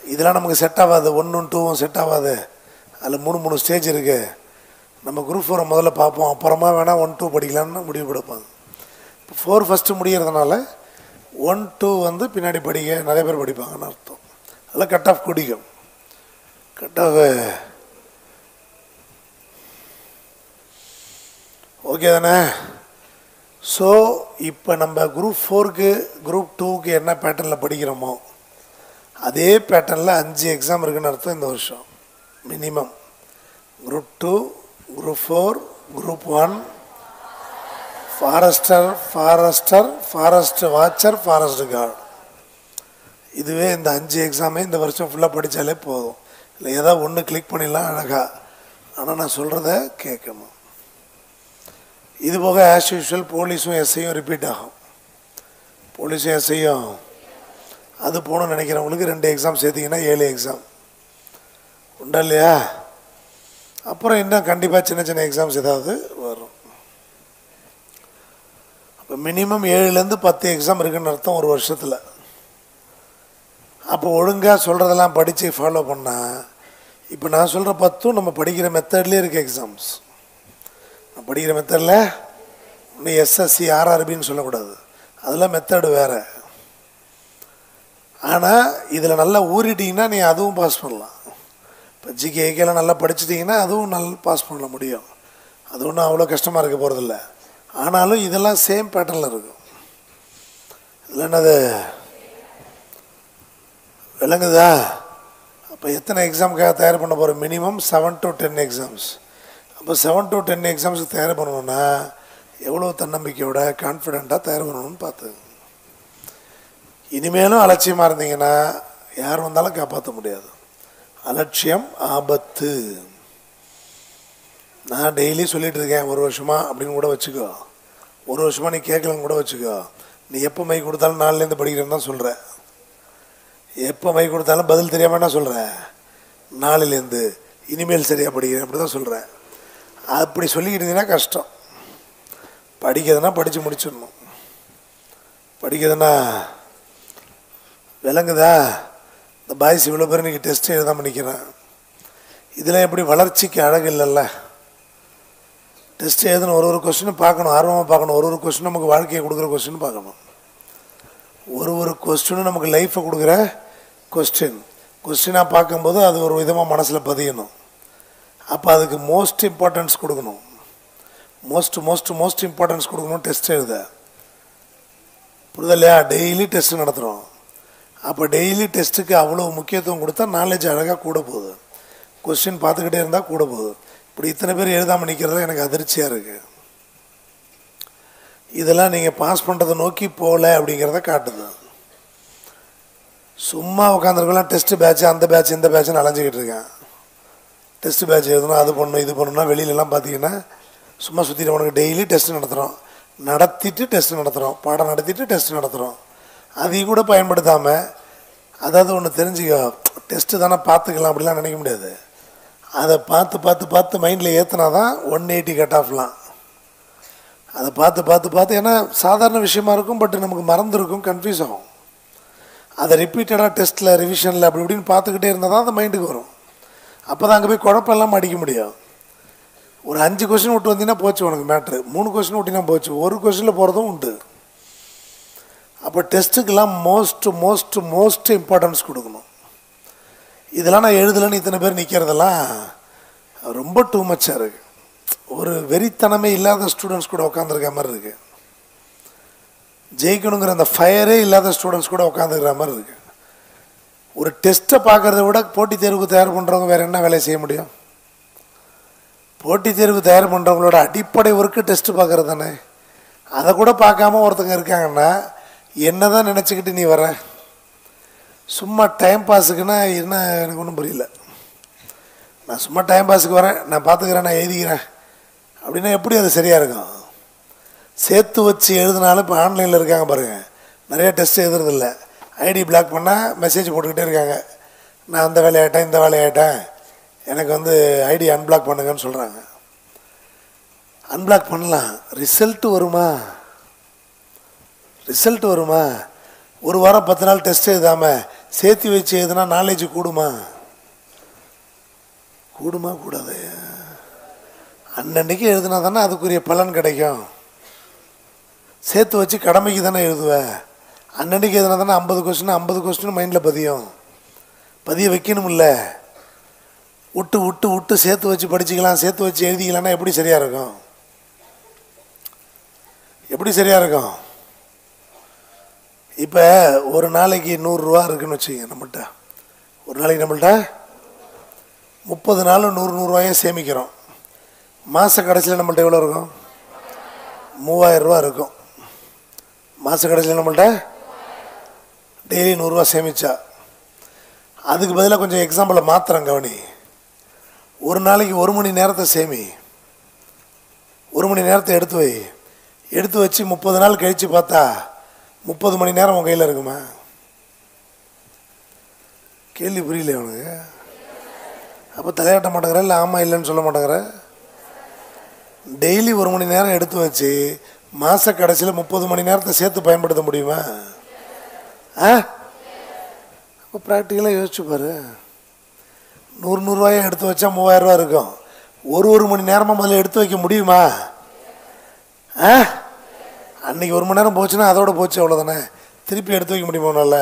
இதெல்லாம் நமக்கு செட் ஆகாது ஒன்றும் டூவும் செட் ஆகாது அதில் மூணு மூணு ஸ்டேஜ் இருக்குது நம்ம குரூப் ஃபோரை முதல்ல பார்ப்போம் அப்புறமா வேணால் ஒன் டூ படிக்கலாம்னு முடிவு கொடுப்பாங்க இப்போ ஃபோர் ஃபஸ்ட்டு முடிகிறதுனால ஒன் டூ வந்து பின்னாடி படிக்க நிறைய பேர் படிப்பாங்கன்னு அர்த்தம் அதெல்லாம் கட் ஆஃப் குடிக்கும் கட் ஆஃப் ஓகே தானே ஸோ இப்போ நம்ம குரூப் ஃபோருக்கு குரூப் டூக்கு என்ன பேட்டர்னில் படிக்கிறோமோ அதே பேட்டர்னில் அஞ்சு எக்ஸாம் இருக்குன்னு அர்த்தம் இந்த வருஷம் minimum group two group four group one forester forester forest watcher forest guard இதுவே இந்த அஞ்சு எக்ஸாமே இந்த வருஷம் ஃபுல்லாக படித்தாலே போதும் இல்லை ஏதாவது ஒன்று கிளிக் பண்ணிடலாம் அழகா ஆனால் நான் சொல்கிறத கேட்கணும் இது போக ஆஸ் யூஷுவல் போலீஸும் எஸ்ஐயும் ரிப்பீட் ஆகும் போலீஸும் எஸ்ஐயும் அது போகணும்னு நினைக்கிறவங்களுக்கு ரெண்டு எக்ஸாம் சேர்த்திங்கன்னா ஏழு எக்ஸாம் உண்டா இல்லையா அப்புறம் இன்னும் கண்டிப்பாக சின்ன சின்ன எக்ஸாம்ஸ் ஏதாவது வரும் அப்போ மினிமம் ஏழுலேருந்து பத்து எக்ஸாம் இருக்குன்னு அர்த்தம் ஒரு வருஷத்தில் அப்போ ஒழுங்காக சொல்கிறதெல்லாம் படித்து ஃபாலோ பண்ணால் இப்போ நான் சொல்கிற பத்தும் நம்ம படிக்கிற மெத்தட்லேயே இருக்குது எக்ஸாம்ஸ் நான் படிக்கிற மெத்தடில் இன்னும் எஸ்எஸ்சி ஆர்ஆர்பின்னு சொல்லக்கூடாது அதெல்லாம் மெத்தடு வேறு ஆனால் இதில் நல்லா ஊறிட்டிங்கன்னா நீ அதுவும் பாஸ் பண்ணலாம் இப்போ ஜிகேக்கெல்லாம் நல்லா படிச்சிட்டிங்கன்னா அதுவும் நல்லா பாஸ் பண்ண முடியும் அது ஒன்றும் அவ்வளோ கஷ்டமாக இருக்க போகிறதில்ல ஆனாலும் இதெல்லாம் சேம் பேட்டர்னில் இருக்கும் இதில் என்னது விளங்குதா அப்போ எத்தனை எக்ஸாமுக்காக தயார் பண்ண போகிறோம் minimum seven to ten exams அப்போ செவன் டு டென் எக்ஸாம்ஸுக்கு தயார் பண்ணணும்னா எவ்வளோ தன்னம்பிக்கையோட கான்ஃபிடெண்ட்டாக தயார் பண்ணணும்னு பார்த்து இனிமேலும் அலட்சியமாக இருந்தீங்கன்னா யார் வந்தாலும் காப்பாற்ற முடியாது அலட்சியம் ஆபத்து நான் டெய்லி சொல்லிட்டு இருக்கேன் ஒரு வருஷமா அப்படின்னு கூட வச்சுக்கோ ஒரு வருஷமா நீ கேட்கலன்னு கூட வச்சுக்கோ நீ எப்போ மை கொடுத்தாலும் நாலுலேருந்து படிக்கிறேன்னு தான் சொல்கிற எப்போ மை கொடுத்தாலும் பதில் தெரியாமல் என்ன சொல்கிற நாலுலேருந்து இனிமேல் சரியாக படிக்கிறேன் அப்படி தான் சொல்கிறேன் அப்படி சொல்லிக்கிட்டு இருந்தீங்கன்னா கஷ்டம் படிக்கிறதுனா படித்து முடிச்சிடணும் படிக்கிறதுனா விளங்குதா இந்த பாய்ஸ் இவ்வளோ பேர் இன்றைக்கி டெஸ்ட் எழுதாம நிற்கிறேன் இதில் எப்படி வளர்ச்சிக்கு அழகு இல்லைல்ல டெஸ்ட் எழுதணும் ஒரு ஒரு கொஸ்டினும் பார்க்கணும் ஆர்வமாக பார்க்கணும் ஒரு ஒரு கொஸ்டின் நமக்கு வாழ்க்கையை கொடுக்குற கொஸ்டின் பார்க்கணும் ஒரு ஒரு கொஸ்டினும் நமக்கு லைஃப்பை கொடுக்குற கொஸ்டின் கொஸ்டினாக பார்க்கும்போது அது ஒரு விதமாக மனசில் பதியணும் அப்போ அதுக்கு மோஸ்ட் இம்பார்ட்டன்ஸ் கொடுக்கணும் மோஸ்ட் மோஸ்ட் மோஸ்ட் இம்பார்ட்டன்ஸ் கொடுக்கணும் டெஸ்ட் எழுத புரியுதா இல்லையா டெய்லி டெஸ்ட் நடத்துகிறோம் அப்போ டெய்லி டெஸ்ட்டுக்கு அவ்வளோ முக்கியத்துவம் கொடுத்தா நாலேஜ் அழகாக கூட போகுது கொஸ்டின் பார்த்துக்கிட்டே இருந்தால் கூட போகுது இப்படி இத்தனை பேர் எழுதாமல் நிற்கிறது எனக்கு அதிர்ச்சியாக இருக்குது இதெல்லாம் நீங்கள் பாஸ் பண்ணுறதை நோக்கி போகல அப்படிங்கிறத காட்டுது சும்மா உட்காந்துருக்கலாம் டெஸ்ட் பேட்ச் அந்த பேட்ச் இந்த பேட்ச்னு அலைஞ்சிக்கிட்டு இருக்கேன் டெஸ்ட் பேட்ச் எழுதணும் அது பண்ணணும் இது பண்ணணும்னா வெளியிலலாம் பார்த்தீங்கன்னா சும்மா சுற்றிட்டு உனக்கு டெய்லி டெஸ்ட் நடத்துகிறோம் நடத்திட்டு டெஸ்ட் நடத்துகிறோம் பாடம் நடத்திட்டு டெஸ்ட் நடத்துகிறோம் அதையும் கூட பயன்படுத்தாமல் அதாவது ஒன்று தெரிஞ்சுக்கோ டெஸ்ட்டு தானே பார்த்துக்கலாம் அப்படிலாம் நினைக்க முடியாது அதை பார்த்து பார்த்து பார்த்து மைண்டில் ஏற்றினா தான் ஒன் எயிட்டி கட் ஆஃப்லாம் அதை பார்த்து பார்த்து பார்த்து ஏன்னா சாதாரண விஷயமா இருக்கும் பட் நமக்கு மறந்துருக்கும் கன்ஃபியூஸ் ஆகும் அதை ரிப்பீட்டடாக டெஸ்ட்டில் ரிவிஷனில் அப்படி இப்படின்னு பார்த்துக்கிட்டே இருந்தால் தான் அந்த மைண்டுக்கு வரும் அப்போ தான் அங்கே போய் குழப்பம் எல்லாம் அடிக்க முடியும் ஒரு அஞ்சு கொஸ்டின் விட்டு வந்தீங்கன்னா போச்சு உனக்கு மேட்ரு மூணு கொஸ்டின் விட்டினா போச்சு ஒரு கொஸ்டினில் போகிறதும் உண்டு அப்போ டெஸ்ட்டுக்கெல்லாம் மோஸ்ட் மோஸ்ட் மோஸ்ட் இம்பார்ட்டன்ஸ் கொடுக்கணும் இதெல்லாம் நான் எழுதலைன்னு இத்தனை பேர் நிற்கிறதெல்லாம் ரொம்ப டூ மச்சாக இருக்குது ஒரு வெறித்தனமே இல்லாத ஸ்டூடெண்ட்ஸ் கூட உட்காந்துருக்க மாதிரி இருக்குது ஜெயிக்கணுங்கிற அந்த ஃபயரே இல்லாத ஸ்டூடெண்ட்ஸ் கூட உட்காந்துக்கிற மாதிரி இருக்குது ஒரு டெஸ்ட்டை பார்க்குறத விட போட்டித் தேர்வுக்கு தயார் பண்ணுறவங்க வேறு என்ன வேலையை செய்ய முடியும் போட்டித் தேர்வு தயார் பண்ணுறவங்களோட அடிப்படை ஒர்க்கு டெஸ்ட்டு பார்க்குறது தானே அதை கூட பார்க்காம ஒருத்தங்க இருக்காங்கன்னா என்ன தான் நினச்சிக்கிட்டு நீ வர சும்மா டைம் பாஸுக்குன்னா என்ன எனக்கு ஒன்றும் புரியல நான் சும்மா டைம் பாஸுக்கு வரேன் நான் பார்த்துக்கிறேன் நான் எழுதிக்கிறேன் அப்படின்னா எப்படி அது சரியாக இருக்கும் சேர்த்து வச்சு எழுதினாலும் இப்போ ஆன்லைனில் இருக்காங்க பாருங்கள் நிறைய டெஸ்ட் எழுதுறதில்ல ஐடி பிளாக் பண்ணால் மெசேஜ் போட்டுக்கிட்டே இருக்காங்க நான் அந்த வேலையாயிட்டேன் இந்த வேலையாயிட்டேன் எனக்கு வந்து ஐடி அன்பிளாக் பண்ணுங்கன்னு சொல்கிறாங்க அன்பிளாக் பண்ணலாம் ரிசல்ட்டு வருமா ரிசல்ட் வருமா ஒரு வாரம் பத்து நாள் டெஸ்ட் எழுதாமல் சேர்த்து வச்சு எதுனா நாலேஜ் கூடுமா கூடுமா கூடாது அன்னன்னைக்கு எழுதுனா தானே அதுக்குரிய பலன் கிடைக்கும் சேர்த்து வச்சு கடமைக்கு தானே எழுதுவ அன்னன்னைக்கு எதுனா தானே ஐம்பது கொஸ்டின் ஐம்பது கொஸ்டின் மைண்டில் பதியும் பதிய வைக்கணும்ல விட்டு விட்டு விட்டு சேர்த்து வச்சு படிச்சுக்கலாம் சேர்த்து வச்சு எழுதிக்கலாம்னா எப்படி சரியாக இருக்கும் எப்படி சரியாக இருக்கும் இப்போ ஒரு நாளைக்கு நூறுரூவா இருக்குன்னு வச்சுக்கங்க நம்மள்ட்ட ஒரு நாளைக்கு நம்மள்ட்ட முப்பது நாள் நூறு நூறுரூவாயே சேமிக்கிறோம் மாத கடைசியில் நம்மள்ட்ட எவ்வளோ இருக்கும் மூவாயிரம் ரூபா இருக்கும் மாத கடைசியில் நம்மள்ட்ட டெய்லி நூறுரூவா சேமிச்சா அதுக்கு பதிலாக கொஞ்சம் எக்ஸாம்பிளை மாத்திரம் கவனி ஒரு நாளைக்கு ஒரு மணி நேரத்தை சேமி ஒரு மணி நேரத்தை எடுத்து வை எடுத்து வச்சு முப்பது நாள் கழித்து பார்த்தா முப்பது மணி நேரம் உன் கையில் இருக்குமா கேள்வி புரியல அவனுக்கு அப்போ தலையாட்ட மாட்டேங்கிற இல்லை ஆமாம் இல்லைன்னு சொல்ல மாட்டேங்கிற டெய்லி ஒரு மணி நேரம் எடுத்து வச்சு மாத கடைசியில் முப்பது மணி நேரத்தை சேர்த்து பயன்படுத்த முடியுமா ஆ அப்போ ப்ராக்டிக்கலாக யோசிச்சு பாரு நூறு நூறுரூவாயை எடுத்து வச்சா மூவாயிரரூவா இருக்கும் ஒரு ஒரு மணி நேரமாக முதல்ல எடுத்து வைக்க முடியுமா ஆ அன்னைக்கு ஒரு மணி நேரம் போச்சுன்னா அதோட போச்சு அவ்வளோதானே திருப்பி எடுத்து வைக்க முடியுமா உன்னால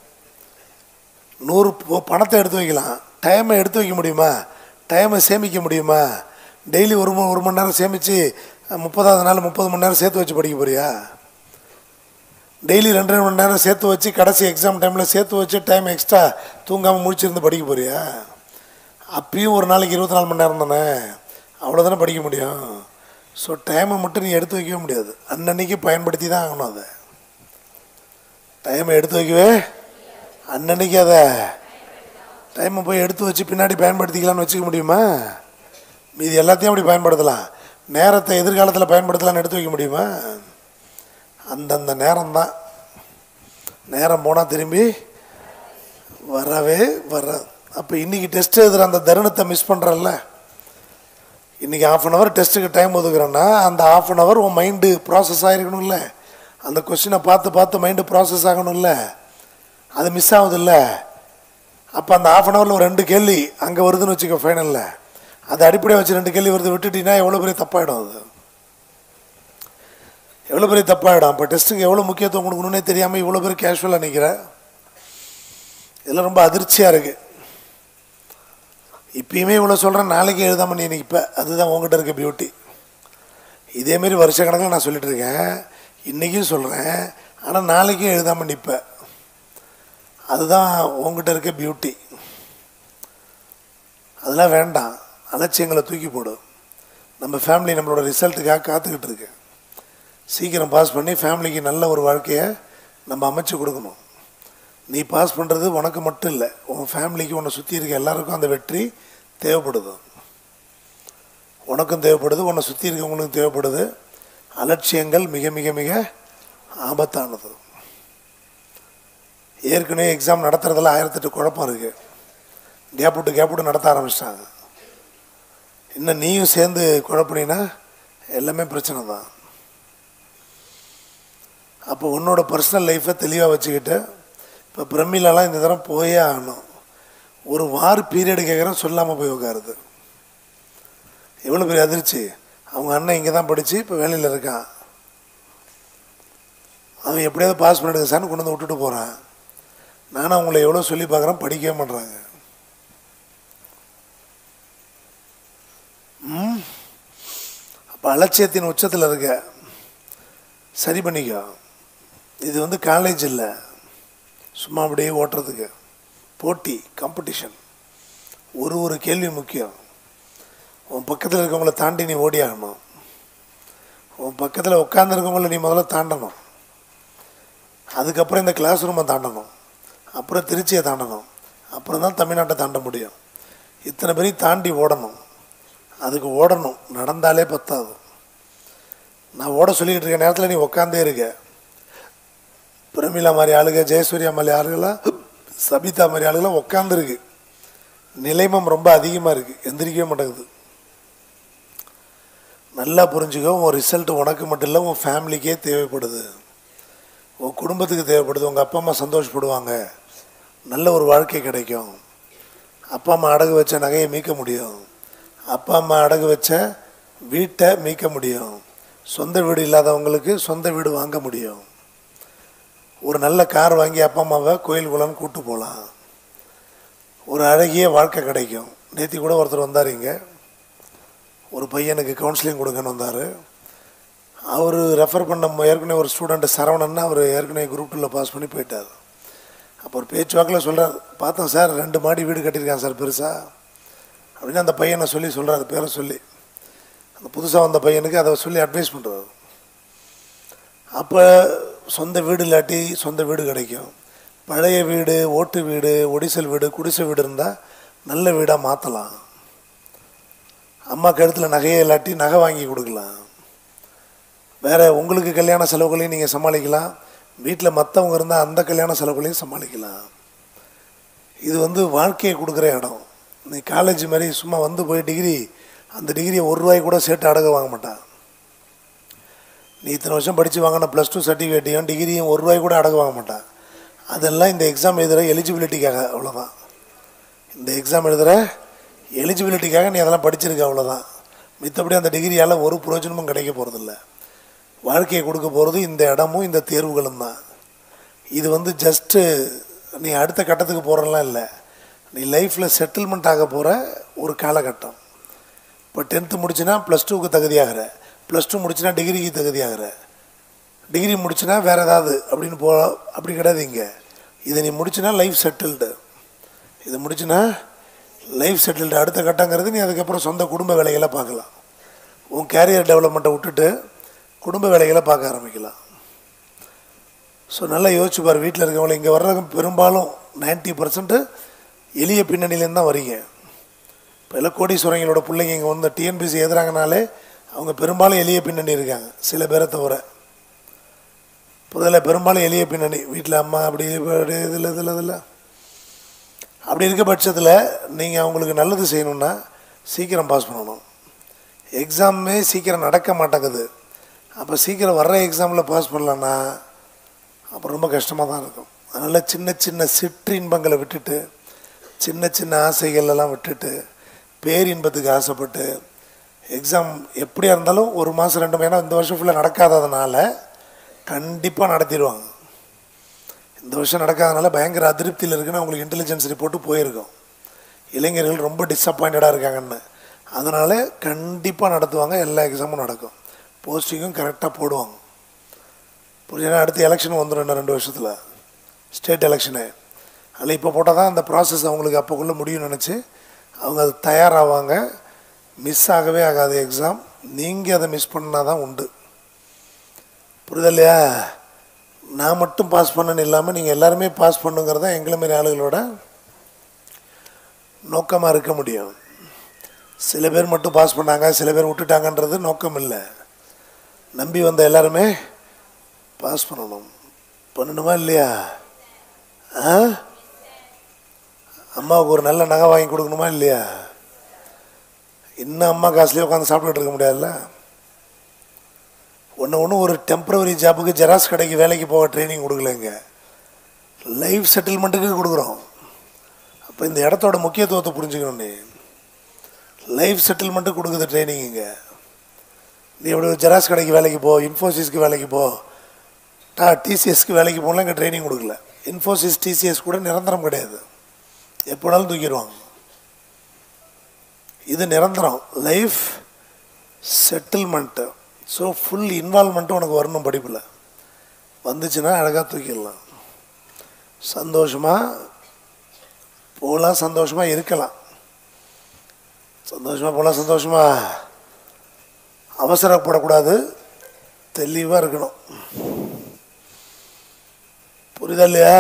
நூறு பொ- பணத்தை எடுத்து வைக்கலாம் டைமை எடுத்து வைக்க முடியுமா டைமை சேமிக்க முடியுமா டெய்லி ஒரு மணி ஒரு மணி நேரம் சேமித்து முப்பதாவது நாள் முப்பது மணி நேரம் சேர்த்து வச்சு படிக்க போறியா டெய்லி ரெண்டு ரெண்டு மணி நேரம் சேர்த்து வச்சு கடைசி எக்ஸாம் டைமில் சேர்த்து வச்சு டைம் எக்ஸ்ட்ரா தூங்காமல் முடிச்சிருந்து படிக்க போறியா அப்பயும் ஒரு நாளைக்கு இருபத்தி நாலு மணி நேரம் தானே அவ்வளோதானே படிக்க முடியும் ஸோ டைமை மட்டும் நீ எடுத்து வைக்கவே முடியாது அன்னன்னைக்கு பயன்படுத்தி தான் ஆகணும் அதை டைமை எடுத்து வைக்கவே அன்னன்னைக்கு அதை டைமை போய் எடுத்து வச்சு பின்னாடி பயன்படுத்திக்கலாம்னு வச்சுக்க முடியுமா மீதி எல்லாத்தையும் அப்படி பயன்படுத்தலாம் நேரத்தை எதிர்காலத்தில் பயன்படுத்தலாம்னு எடுத்து வைக்க முடியுமா அந்தந்த நேரம்தான் நேரம் போனால் திரும்பி வரவே வராது அப்போ இன்றைக்கி டெஸ்ட் எழுதுகிற அந்த தருணத்தை மிஸ் பண்ணுறல்ல இன்றைக்கி ஆஃப் அன் ஹவர் டெஸ்ட்டுக்கு டைம் ஒதுக்குறேன்னா அந்த ஆஃப் அன் ஹவர் உன் மைண்டு ப்ராசஸ் ஆகிருக்கணும்ல அந்த கொஸ்டினை பார்த்து பார்த்து மைண்டு ப்ராசஸ் ஆகணும்ல அது மிஸ் ஆகுதுல்ல அப்போ அந்த ஆஃப் அன் ஹவரில் ஒரு ரெண்டு கேள்வி அங்கே வருதுன்னு வச்சுக்கோ ஃபைனலில் அதை அடிப்படையாக வச்சு ரெண்டு கேள்வி வருது விட்டுட்டீங்கன்னா எவ்வளோ பெரிய தப்பாயிடும் அது எவ்வளோ பெரிய தப்பாயிடும் அப்போ டெஸ்ட்டுக்கு எவ்வளோ முக்கியத்துவம் கொடுக்கணுன்னே தெரியாமல் இவ்வளோ பேர் கேஷுவலாக நிற்கிற இதெல்லாம் ரொம்ப அதிர்ச்சியாக இருக்குது இப்பயுமே இவ்வளோ சொல்கிறேன் நாளைக்கு எழுதாம நீ நிற்ப அதுதான் உங்ககிட்ட இருக்க பியூட்டி இதேமாரி வருஷ கணக்கில் நான் சொல்லிட்டு இருக்கேன் இன்றைக்கும் சொல்கிறேன் ஆனால் நாளைக்கும் எழுதாமல் நிற்ப அதுதான் உங்ககிட்ட இருக்க பியூட்டி அதெல்லாம் வேண்டாம் அலட்சியங்களை தூக்கி போடு நம்ம ஃபேமிலி நம்மளோட ரிசல்ட்டுக்காக காத்துக்கிட்டு இருக்கு சீக்கிரம் பாஸ் பண்ணி ஃபேமிலிக்கு நல்ல ஒரு வாழ்க்கையை நம்ம அமைச்சு கொடுக்கணும் நீ பாஸ் பண்ணுறது உனக்கு மட்டும் இல்லை உன் ஃபேமிலிக்கு உன்னை சுற்றி இருக்க எல்லாருக்கும் அந்த வெற்றி தேவைப்படுது உனக்கும் தேவைப்படுது உன்னை சுற்றி இருக்கவங்களுக்கும் தேவைப்படுது அலட்சியங்கள் மிக மிக மிக ஆபத்தானது ஏற்கனவே எக்ஸாம் நடத்துறதுல ஆயிரத்தெட்டு குழப்பம் இருக்குது கேப் விட்டு கேப் விட்டு நடத்த ஆரம்பிச்சிட்டாங்க இன்னும் நீயும் சேர்ந்து குழப்பினீன்னா எல்லாமே பிரச்சனை தான் அப்போ உன்னோட பர்சனல் லைஃப்பை தெளிவாக வச்சுக்கிட்டு இப்போ பிரமிலெலாம் இந்த தரம் போயே ஆகணும் ஒரு வார் பீரியடு கேட்குறேன் சொல்லாமல் போய் உட்காருது எவ்வளோ பெரிய அதிர்ச்சி அவங்க அண்ணன் இங்கே தான் படித்து இப்போ வேலையில் இருக்கான் அவன் எப்படியாவது பாஸ் பண்ணிடுங்க சார்னு கொண்டு வந்து விட்டுட்டு போகிறான் நானும் அவங்கள எவ்வளோ சொல்லி பார்க்குறேன் படிக்கவே மாட்றாங்க ம் அப்போ அலட்சியத்தின் உச்சத்தில் இருக்க சரி பண்ணிக்கோ இது வந்து காலேஜ் இல்லை சும்மா அப்படியே ஓட்டுறதுக்கு போட்டி காம்படிஷன் ஒரு ஒரு கேள்வி முக்கியம் உன் பக்கத்தில் இருக்கவங்கள தாண்டி நீ ஓடி ஆகணும் உன் பக்கத்தில் உட்காந்துருக்கவங்கள நீ முதல்ல தாண்டணும் அதுக்கப்புறம் இந்த கிளாஸ் ரூமை தாண்டணும் அப்புறம் திருச்சியை தாண்டணும் அப்புறம் தான் தமிழ்நாட்டை தாண்ட முடியும் இத்தனை பேரையும் தாண்டி ஓடணும் அதுக்கு ஓடணும் நடந்தாலே பத்தாது நான் ஓட சொல்லிக்கிட்டு இருக்க நேரத்தில் நீ உக்காந்தே இருக்க பிரமிளா மாதிரி ஆளுங்க ஜெயசூர்யா மாதிரி ஆளுகளாம் சபிதா மாதிரி ஆளுகளாம் உக்காந்துருக்கு நிலைமம் ரொம்ப அதிகமாக இருக்குது எந்திரிக்கவே மாட்டேங்குது நல்லா புரிஞ்சுக்கோ உன் ரிசல்ட் உனக்கு மட்டும் இல்லை உன் ஃபேமிலிக்கே தேவைப்படுது உன் குடும்பத்துக்கு தேவைப்படுது உங்கள் அப்பா அம்மா சந்தோஷப்படுவாங்க நல்ல ஒரு வாழ்க்கை கிடைக்கும் அப்பா அம்மா அடகு வச்ச நகையை மீட்க முடியும் அப்பா அம்மா அடகு வச்ச வீட்டை மீட்க முடியும் சொந்த வீடு இல்லாதவங்களுக்கு சொந்த வீடு வாங்க முடியும் ஒரு நல்ல கார் வாங்கி அப்பா அம்மாவை கோயில் குளம்னு கூட்டு போகலாம் ஒரு அழகிய வாழ்க்கை கிடைக்கும் நேற்று கூட ஒருத்தர் வந்தார் இங்கே ஒரு பையனுக்கு கவுன்சிலிங் கொடுங்கன்னு வந்தார் அவர் ரெஃபர் பண்ண ம- ஏற்கனவே ஒரு ஸ்டூடெண்ட் சரவணன்னா அவர் ஏற்கனவே குரூப் டூவில் பாஸ் பண்ணி போயிட்டார் அப்போ ஒரு பேச்சுவாக்கில் சொல்கிறார் பார்த்தோம் சார் ரெண்டு மாடி வீடு கட்டியிருக்கான் சார் பெருசாக அப்படின்னு அந்த பையனை சொல்லி சொல்கிறாரு பேரை சொல்லி அந்த புதுசாக வந்த பையனுக்கு அதை சொல்லி அட்வைஸ் பண்ணுறாரு அப்போ சொந்த வீடு இல்லாட்டி சொந்த வீடு கிடைக்கும் பழைய வீடு ஓட்டு வீடு ஒடிசல் வீடு குடிசை வீடு இருந்தால் நல்ல வீடாக மாற்றலாம் அம்மா கழுத்தில் நகையே இல்லாட்டி நகை வாங்கி கொடுக்கலாம் வேறு உங்களுக்கு கல்யாண செலவுகளையும் நீங்கள் சமாளிக்கலாம் வீட்டில் மற்றவங்க இருந்தால் அந்த கல்யாண செலவுகளையும் சமாளிக்கலாம் இது வந்து வாழ்க்கையை கொடுக்குற இடம் நீ காலேஜ் மாதிரி சும்மா வந்து போய் டிகிரி அந்த டிகிரியை ஒரு ரூபாய் கூட சேர்த்து அடக வாங்க மாட்டான் நீ இத்தனை வருஷம் படித்து வாங்கின ப்ளஸ் டூ சர்டிஃபிகேட்டையும் டிகிரியும் ஒரு ரூபாய் கூட அடகு வாங்க மாட்டான் அதெல்லாம் இந்த எக்ஸாம் எழுதுகிற எலிஜிபிலிட்டிக்காக அவ்வளோதான் இந்த எக்ஸாம் எழுதுகிற எலிஜிபிலிட்டிக்காக நீ அதெல்லாம் படிச்சிருக்க அவ்வளோதான் மித்தபடி அந்த டிகிரியால் ஒரு பிரயோஜனமும் கிடைக்க போகிறதில்ல வாழ்க்கையை கொடுக்க போகிறது இந்த இடமும் இந்த தேர்வுகளும் தான் இது வந்து ஜஸ்ட்டு நீ அடுத்த கட்டத்துக்கு போகிறலாம் இல்லை நீ லைஃப்பில் செட்டில்மெண்ட் ஆக போகிற ஒரு காலகட்டம் இப்போ டென்த்து முடிச்சுனா ப்ளஸ் டூக்கு தகுதியாகிற ப்ளஸ் டூ முடிச்சுனா டிகிரிக்கு தகுதியாகிற டிகிரி முடிச்சுனா வேறு ஏதாவது அப்படின்னு போ அப்படி கிடையாது இங்கே இதை நீ முடிச்சுனா லைஃப் செட்டில்டு இதை முடிச்சுனா லைஃப் செட்டில்டு அடுத்த கட்டங்கிறது நீ அதுக்கப்புறம் சொந்த குடும்ப வேலைகளை பார்க்கலாம் உன் கேரியர் டெவலப்மெண்ட்டை விட்டுட்டு குடும்ப வேலைகளை பார்க்க ஆரம்பிக்கலாம் ஸோ நல்லா யோசிச்சு பாரு வீட்டில் இருக்கவங்களை இங்கே வர்றவங்க பெரும்பாலும் 90% பர்சன்ட்டு எளிய பின்னணியிலேருந்து தான் வரீங்க இப்போ எல்லாம் கோடீஸ்வரங்களோட பிள்ளைங்க இங்கே வந்து டிஎன்பிசி எழுதுறாங்கனாலே அவங்க பெரும்பாலும் எளிய பின்னணி இருக்காங்க சில பேரை தவிர புதில் பெரும்பாலும் எளிய பின்னணி வீட்டில் அம்மா அப்படி இப்படி இதில் இதில் இதில் அப்படி இருக்க பட்சத்தில் நீங்கள் அவங்களுக்கு நல்லது செய்யணுன்னா சீக்கிரம் பாஸ் பண்ணணும் எக்ஸாமே சீக்கிரம் நடக்க மாட்டேங்குது அப்போ சீக்கிரம் வர்ற எக்ஸாமில் பாஸ் பண்ணலன்னா அப்போ ரொம்ப கஷ்டமாக தான் இருக்கும் அதனால் சின்ன சின்ன சிற்றின்பங்களை விட்டுட்டு சின்ன சின்ன ஆசைகள் எல்லாம் விட்டுட்டு பேரின்பத்துக்கு ஆசைப்பட்டு எக்ஸாம் எப்படியா இருந்தாலும் ஒரு மாதம் ரெண்டு மாதம் ஏன்னா இந்த வருஷம் ஃபுல்லாக நடக்காததுனால கண்டிப்பாக நடத்திடுவாங்க இந்த வருஷம் நடக்காதனால பயங்கர அதிருப்தியில் இருக்குன்னு அவங்களுக்கு இன்டெலிஜென்ஸ் ரிப்போர்ட்டு போயிருக்கும் இளைஞர்கள் ரொம்ப டிஸப்பாயிண்டடாக இருக்காங்கன்னு அதனால் கண்டிப்பாக நடத்துவாங்க எல்லா எக்ஸாமும் நடக்கும் போஸ்டிங்கும் கரெக்டாக போடுவாங்க புரியுதுனா அடுத்து எலெக்ஷன் வந்துடும் இன்னும் ரெண்டு வருஷத்தில் ஸ்டேட் எலெக்ஷனு அதில் இப்போ போட்டால் தான் அந்த ப்ராசஸ் அவங்களுக்கு அப்போக்குள்ளே முடியும்னு நினச்சி அவங்க அது தயாராவாங்க மிஸ் ஆகவே ஆகாது எக்ஸாம் நீங்கள் அதை மிஸ் பண்ணால் தான் உண்டு புரியுதா இல்லையா நான் மட்டும் பாஸ் பண்ணன்னு இல்லாமல் நீங்கள் எல்லாருமே பாஸ் பண்ணுங்கிறது தான் எங்களை மாரி ஆளுகளோட நோக்கமாக இருக்க முடியும் சில பேர் மட்டும் பாஸ் பண்ணாங்க சில பேர் விட்டுட்டாங்கன்றது நோக்கம் இல்லை நம்பி வந்த எல்லாருமே பாஸ் பண்ணணும் பண்ணணுமா இல்லையா ஆ அம்மாவுக்கு ஒரு நல்ல நகை வாங்கி கொடுக்கணுமா இல்லையா இன்னும் அம்மா காசுலேயே உட்காந்து சாப்பிட்டுட்டு இருக்க முடியாதுல்ல ஒன்று ஒன்று ஒரு டெம்பரவரி ஜாப்புக்கு ஜெராக்ஸ் கடைக்கு வேலைக்கு போக ட்ரைனிங் கொடுக்கலங்க லைஃப் செட்டில்மெண்ட்டுக்கு கொடுக்குறோம் அப்போ இந்த இடத்தோட முக்கியத்துவத்தை புரிஞ்சுக்கணும் நீ லைஃப் செட்டில்மெண்ட்டுக்கு கொடுக்குது ட்ரைனிங் இங்கே நீ எப்படி ஜெராக்ஸ் கடைக்கு வேலைக்கு போ இன்ஃபோசிஸ்க்கு வேலைக்கு போ டா டிசிஎஸ்க்கு வேலைக்கு போகலாம் இங்கே ட்ரைனிங் கொடுக்கல இன்ஃபோசிஸ் டிசிஎஸ் கூட நிரந்தரம் கிடையாது எப்போ வேணாலும் தூக்கிடுவாங்க இது நிரந்தரம் லைஃப் செட்டில்மெண்ட்டு ஸோ ஃபுல் இன்வால்மெண்ட்டும் உனக்கு வரணும் படிப்பில் வந்துச்சுன்னா அழகாக தூக்கிடலாம் சந்தோஷமாக போகலாம் சந்தோஷமாக இருக்கலாம் சந்தோஷமாக போகலாம் சந்தோஷமாக அவசரப்படக்கூடாது தெளிவாக இருக்கணும் புரியுதா இல்லையா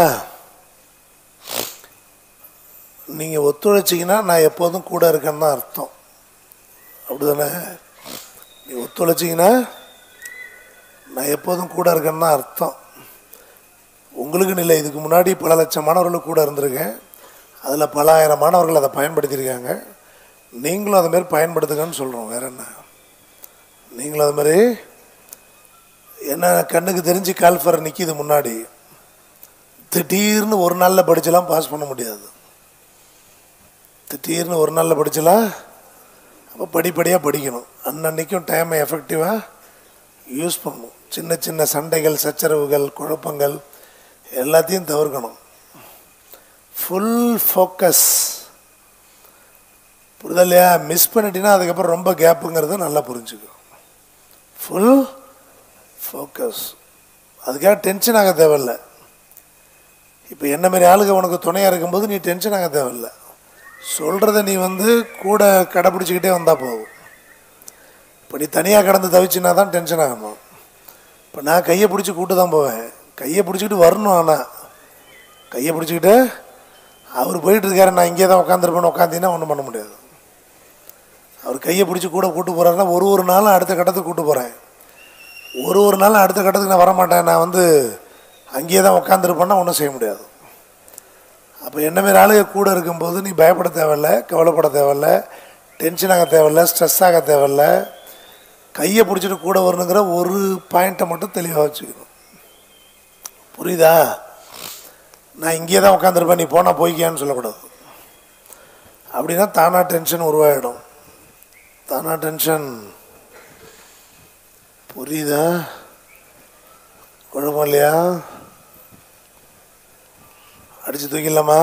நீங்கள் ஒத்துழைச்சிங்கன்னா நான் எப்போதும் கூட இருக்கேன்னு தான் அர்த்தம் அப்படிதானே நீ ஒத்துழைச்சிங்கன்னா நான் எப்போதும் கூட இருக்கேன்னு தான் அர்த்தம் உங்களுக்குன்னு இல்லை இதுக்கு முன்னாடி பல லட்சம் மாணவர்களும் கூட இருந்திருக்கேன் அதில் பல ஆயிரம் மாணவர்கள் அதை பயன்படுத்தியிருக்காங்க நீங்களும் அதை மாதிரி பயன்படுத்துங்கன்னு சொல்கிறோம் வேற என்ன நீங்களும் அது மாதிரி என்ன கண்ணுக்கு தெரிஞ்சு கால்ஃபர் நிற்கிது முன்னாடி திடீர்னு ஒரு நாளில் படிச்செல்லாம் பாஸ் பண்ண முடியாது திடீர்னு ஒரு நாளில் படிச்சலாம் அப்போ படிப்படியாக படிக்கணும் அன்னன்னைக்கும் டைமை எஃபெக்டிவாக யூஸ் பண்ணணும் சின்ன சின்ன சண்டைகள் சச்சரவுகள் குழப்பங்கள் எல்லாத்தையும் தவிர்க்கணும் ஃபுல் ஃபோக்கஸ் புரிதலையா மிஸ் பண்ணிட்டீங்கன்னா அதுக்கப்புறம் ரொம்ப கேப்புங்கிறத நல்லா புரிஞ்சுக்கோ ஃபுல் ஃபோக்கஸ் அதுக்காக டென்ஷன் ஆக தேவையில்ல இப்போ என்ன மாதிரி ஆளுங்க உனக்கு துணையாக இருக்கும்போது நீ டென்ஷன் ஆக தேவையில்ல சொல்கிறத நீ வந்து கூட கடைப்பிடிச்சிக்கிட்டே வந்தால் போதும் இப்போ நீ தனியாக கடந்து தவிச்சினா தான் டென்ஷன் ஆகணும் இப்போ நான் கையை பிடிச்சி கூட்டு தான் போவேன் கையை பிடிச்சிக்கிட்டு வரணும் ஆனால் கையை பிடிச்சிக்கிட்டு அவர் போயிட்டு இருக்காரு நான் இங்கே தான் உட்காந்துருப்பேன்னு உட்காந்தீங்கன்னா ஒன்றும் பண்ண முடியாது அவர் கையை பிடிச்சி கூட கூட்டு போகிறாருன்னா ஒரு ஒரு நாளும் அடுத்த கட்டத்துக்கு கூட்டு போகிறேன் ஒரு ஒரு நாளும் அடுத்த கட்டத்துக்கு நான் வரமாட்டேன் நான் வந்து அங்கேயே தான் உட்காந்துருப்பேன்னா ஒன்றும் செய்ய முடியாது அப்போ என்ன மாரி ஆளுங்க கூட இருக்கும்போது நீ பயப்பட தேவையில்ல கவலைப்பட தேவையில்ல டென்ஷன் ஆக தேவையில்ல ஸ்ட்ரெஸ் ஆக தேவையில்ல கையை பிடிச்சிட்டு கூட வரணுங்கிற ஒரு பாயிண்ட்டை மட்டும் தெளிவாக வச்சுக்கணும் புரியுதா நான் இங்கேயே தான் உட்காந்துருப்பேன் நீ போனால் போய்க்கியான்னு சொல்லக்கூடாது அப்படின்னா தானாக டென்ஷன் உருவாயிடும் தானாக டென்ஷன் புரியுதா குழப்பம் இல்லையா அடித்து தூக்கிடலாமா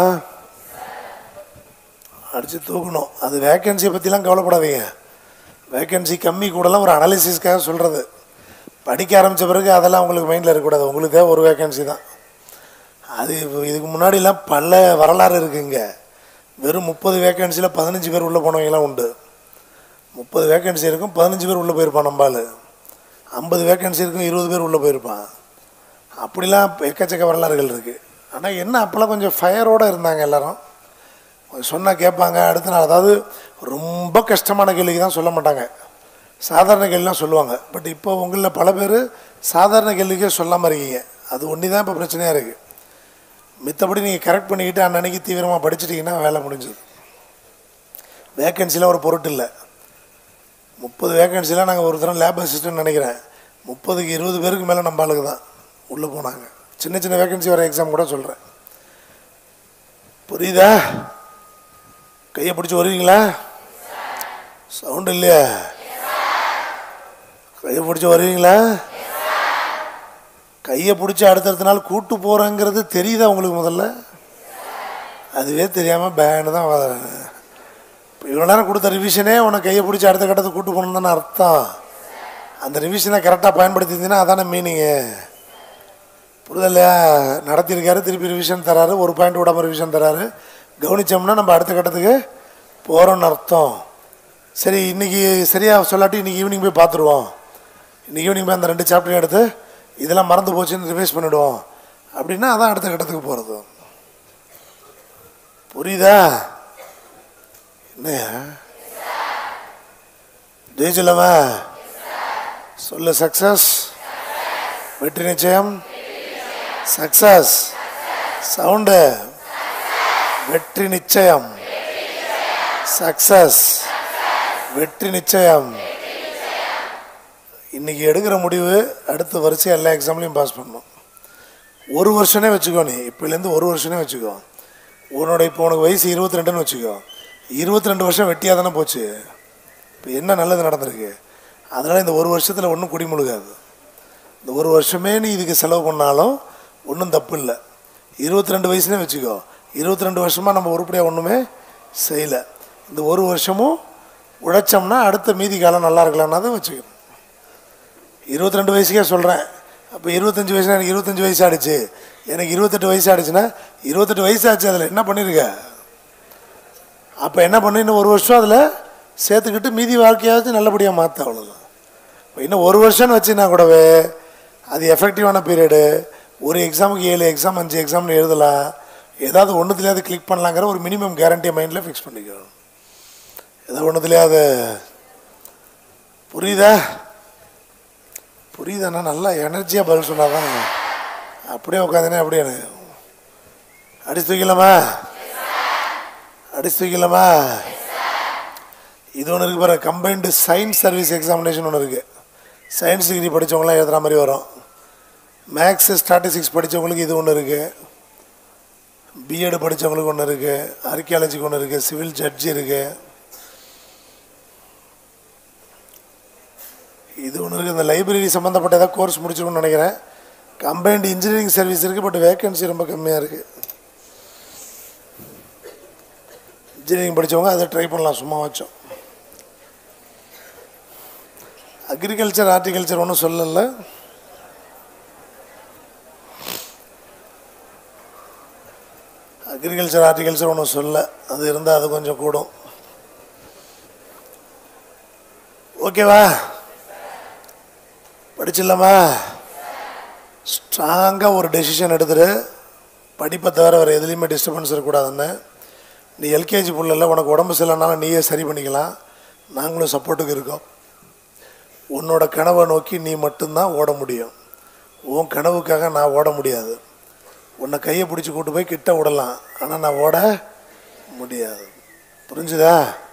அடித்து தூக்கணும் அது வேக்கன்சியை பற்றிலாம் கவலைப்படாதீங்க வேக்கன்சி கம்மி கூடலாம் ஒரு அனாலிசிஸ்க்காக சொல்கிறது படிக்க ஆரம்பித்த பிறகு அதெல்லாம் உங்களுக்கு மைண்டில் இருக்கக்கூடாது உங்களுக்கு தேவை ஒரு வேக்கன்சி தான் அது இப்போ இதுக்கு முன்னாடிலாம் பல வரலாறு இருக்குங்க வெறும் முப்பது வேக்கன்சியில் பதினஞ்சு பேர் உள்ளே போனவங்கலாம் உண்டு முப்பது வேக்கன்சி இருக்கும் பதினஞ்சு பேர் உள்ளே போயிருப்பான் நம்பால் ஐம்பது வேக்கன்சி இருக்கும் இருபது பேர் உள்ளே போயிருப்பான் அப்படிலாம் எக்கச்சக்க வரலாறுகள் இருக்குது ஆனால் என்ன அப்போல்லாம் கொஞ்சம் ஃபயரோடு இருந்தாங்க எல்லாரும் சொன்னால் கேட்பாங்க அடுத்த நாள் அதாவது ரொம்ப கஷ்டமான கேள்விக்கு தான் சொல்ல மாட்டாங்க சாதாரண கேள்விலாம் சொல்லுவாங்க பட் இப்போ உங்களில் பல பேர் சாதாரண கேள்விக்கே சொல்லாமல் இருக்கீங்க அது ஒன்று தான் இப்போ பிரச்சனையாக இருக்குது மித்தபடி நீங்கள் கரெக்ட் பண்ணிக்கிட்டு அன்னன்னைக்கு தீவிரமாக படிச்சிட்டிங்கன்னா வேலை முடிஞ்சது வேக்கன்சிலாம் ஒரு பொருட்டு இல்லை முப்பது வேக்கன்சிலாம் நாங்கள் ஒரு தரம் லேப் அசிஸ்டன்ட் நினைக்கிறேன் முப்பதுக்கு இருபது பேருக்கு மேலே நம்ம ஆளுக்கு தான் உள்ளே போனாங்க சின்ன சின்ன வேக்கன்சி வர எக்ஸாம் கூட சொல்கிறேன் புரியுதா கையை பிடிச்சி வருவீங்களா சவுண்ட் இல்லையா கையை பிடிச்சி வருவீங்களா கையை பிடிச்சி அடுத்தடுத்த நாள் கூட்டு போகிறேங்கிறது தெரியுதா உங்களுக்கு முதல்ல அதுவே தெரியாமல் பேனு தான் இப்போ இவ்வளோ நேரம் கொடுத்த ரிவிஷனே உனக்கு கையை பிடிச்சி அடுத்த கட்டத்தை கூட்டு போகணும் தானே அர்த்தம் அந்த ரிவிஷனை கரெக்டாக பயன்படுத்தியிருந்தீங்கன்னா அதானே மீனிங்கு புரிதலையா நடத்தியிருக்காரு திருப்பி ரிவிஷன் தராரு ஒரு பாயிண்ட் விடாமல் ரிவிஷன் தராரு கவனித்தோம்னா நம்ம அடுத்த கட்டத்துக்கு போகிறோன்னு அர்த்தம் சரி இன்றைக்கி சரியாக சொல்லாட்டி இன்றைக்கி ஈவினிங் போய் பார்த்துருவோம் இன்றைக்கி ஈவினிங் போய் அந்த ரெண்டு சாப்டர் எடுத்து இதெல்லாம் மறந்து போச்சுன்னு ரிவைஸ் பண்ணிவிடுவோம் அப்படின்னா அதான் அடுத்த கட்டத்துக்கு போகிறது புரியுதா என்னையா ஜெயிச்சலாமா சொல்லு சக்சஸ் வெற்றி நிச்சயம் சக்சஸ் சவுண்டு வெற்றி நிச்சயம் சக்சஸ் வெற்றி நிச்சயம் இன்னைக்கு எடுக்கிற முடிவு அடுத்த வருஷம் எல்லா எக்ஸாம்லையும் பாஸ் பண்ணணும் ஒரு வருஷனே வச்சுக்கோ நீ இப்போலேருந்து ஒரு வருஷனே வச்சுக்கோ உன்னோட இப்போ உனக்கு வயசு இருபத்தி ரெண்டுன்னு வச்சுக்கோ இருபத்தி ரெண்டு வருஷம் வெட்டியாக தானே போச்சு இப்போ என்ன நல்லது நடந்திருக்கு அதனால் இந்த ஒரு வருஷத்தில் ஒன்றும் குடிமுழுகாது இந்த ஒரு வருஷமே நீ இதுக்கு செலவு பண்ணாலும் ஒன்றும் தப்பு இல்லை இருபத்தி ரெண்டு வயசுனே வச்சுக்கோ இருபத்தி ரெண்டு வருஷமாக நம்ம உருப்படியாக ஒன்றுமே செய்யலை இந்த ஒரு வருஷமும் உழைச்சோம்னா அடுத்த மீதி காலம் நல்லா இருக்கலாம்னா தான் வச்சுக்கணும் இருபத்தி ரெண்டு வயசுக்கே சொல்கிறேன் அப்போ இருபத்தஞ்சி வயசுனா எனக்கு இருபத்தஞ்சி வயசு ஆயிடுச்சு எனக்கு இருபத்தெட்டு வயசு ஆயிடுச்சுன்னா இருபத்தெட்டு வயசு ஆச்சு அதில் என்ன பண்ணியிருக்க அப்போ என்ன பண்ணு இன்னும் ஒரு வருஷம் அதில் சேர்த்துக்கிட்டு மீதி வாழ்க்கையாச்சும் நல்லபடியாக மாற்ற அவ்வளோதான் இப்போ இன்னும் ஒரு வருஷம்னு வச்சுன்னா கூடவே அது எஃபெக்டிவான பீரியடு ஒரு எக்ஸாமுக்கு ஏழு எக்ஸாம் அஞ்சு எக்ஸாம்னு எழுதலாம் ஏதாவது ஒன்றுத்துலையாவது கிளிக் பண்ணலாங்கிற ஒரு மினிமம் கேரண்டியை மைண்டில் ஃபிக்ஸ் பண்ணிக்கணும் ஏதாவது ஒன்றுத்துலையாவது புரியுதா புரியுதாண்ணா நல்லா எனர்ஜியாக பதில் சொன்னால் தான் அப்படியே உட்காந்துனே அப்படியே எனக்கு அடிச்சு தூக்கலாமா அடிச்சு தூக்கலாமா இது ஒன்று இருக்குது பாருங்க கம்பைன்டு சயின்ஸ் சர்வீஸ் எக்ஸாமினேஷன் ஒன்று இருக்குது சயின்ஸ் டிகிரி படித்தவங்களாம் எழுதுகிற மாதிரி வரும் மேக்ஸு ஸ்டாட்டிஸ்டிக்ஸ் படித்தவங்களுக்கு இது ஒன்று இருக்குது பிஎட் படித்தவங்களுக்கு ஒன்று இருக்குது ஆர்கியாலஜிக்கு ஒன்று இருக்குது சிவில் ஜட்ஜி இருக்குது இது ஒன்று இருக்குது இந்த லைப்ரரி சம்மந்தப்பட்ட ஏதாவது கோர்ஸ் முடிச்சிருக்கணும்னு நினைக்கிறேன் கம்பைன்டு இன்ஜினியரிங் சர்வீஸ் இருக்குது பட் வேகன்சி ரொம்ப கம்மியாக இருக்குது இன்ஜினியரிங் படித்தவங்க அதை ட்ரை பண்ணலாம் சும்மா வச்சோம் அக்ரிகல்ச்சர் ஹார்டிகல்ச்சர் ஒன்றும் சொல்லலை அக்ரிகல்ச்சர் ஹார்டிகல்ச்சர் ஒன்றும் சொல்ல அது இருந்தால் அது கொஞ்சம் கூடும் ஓகேவா படிச்சிடலாமா ஸ்ட்ராங்காக ஒரு டெசிஷன் எடுத்துரு படிப்பை தவிர வேறு எதுலேயுமே டிஸ்டர்பன்ஸ் இருக்கக்கூடாதுன்னு நீ எல்கேஜி புள்ளல உனக்கு உடம்பு சரியில்லைனாலும் நீயே சரி பண்ணிக்கலாம் நாங்களும் சப்போர்ட்டுக்கு இருக்கோம் உன்னோட கனவை நோக்கி நீ மட்டும்தான் ஓட முடியும் உன் கனவுக்காக நான் ஓட முடியாது உன்னை கையை பிடிச்சி கூட்டு போய் கிட்ட விடலாம் ஆனால் நான் ஓட முடியாது புரிஞ்சுதா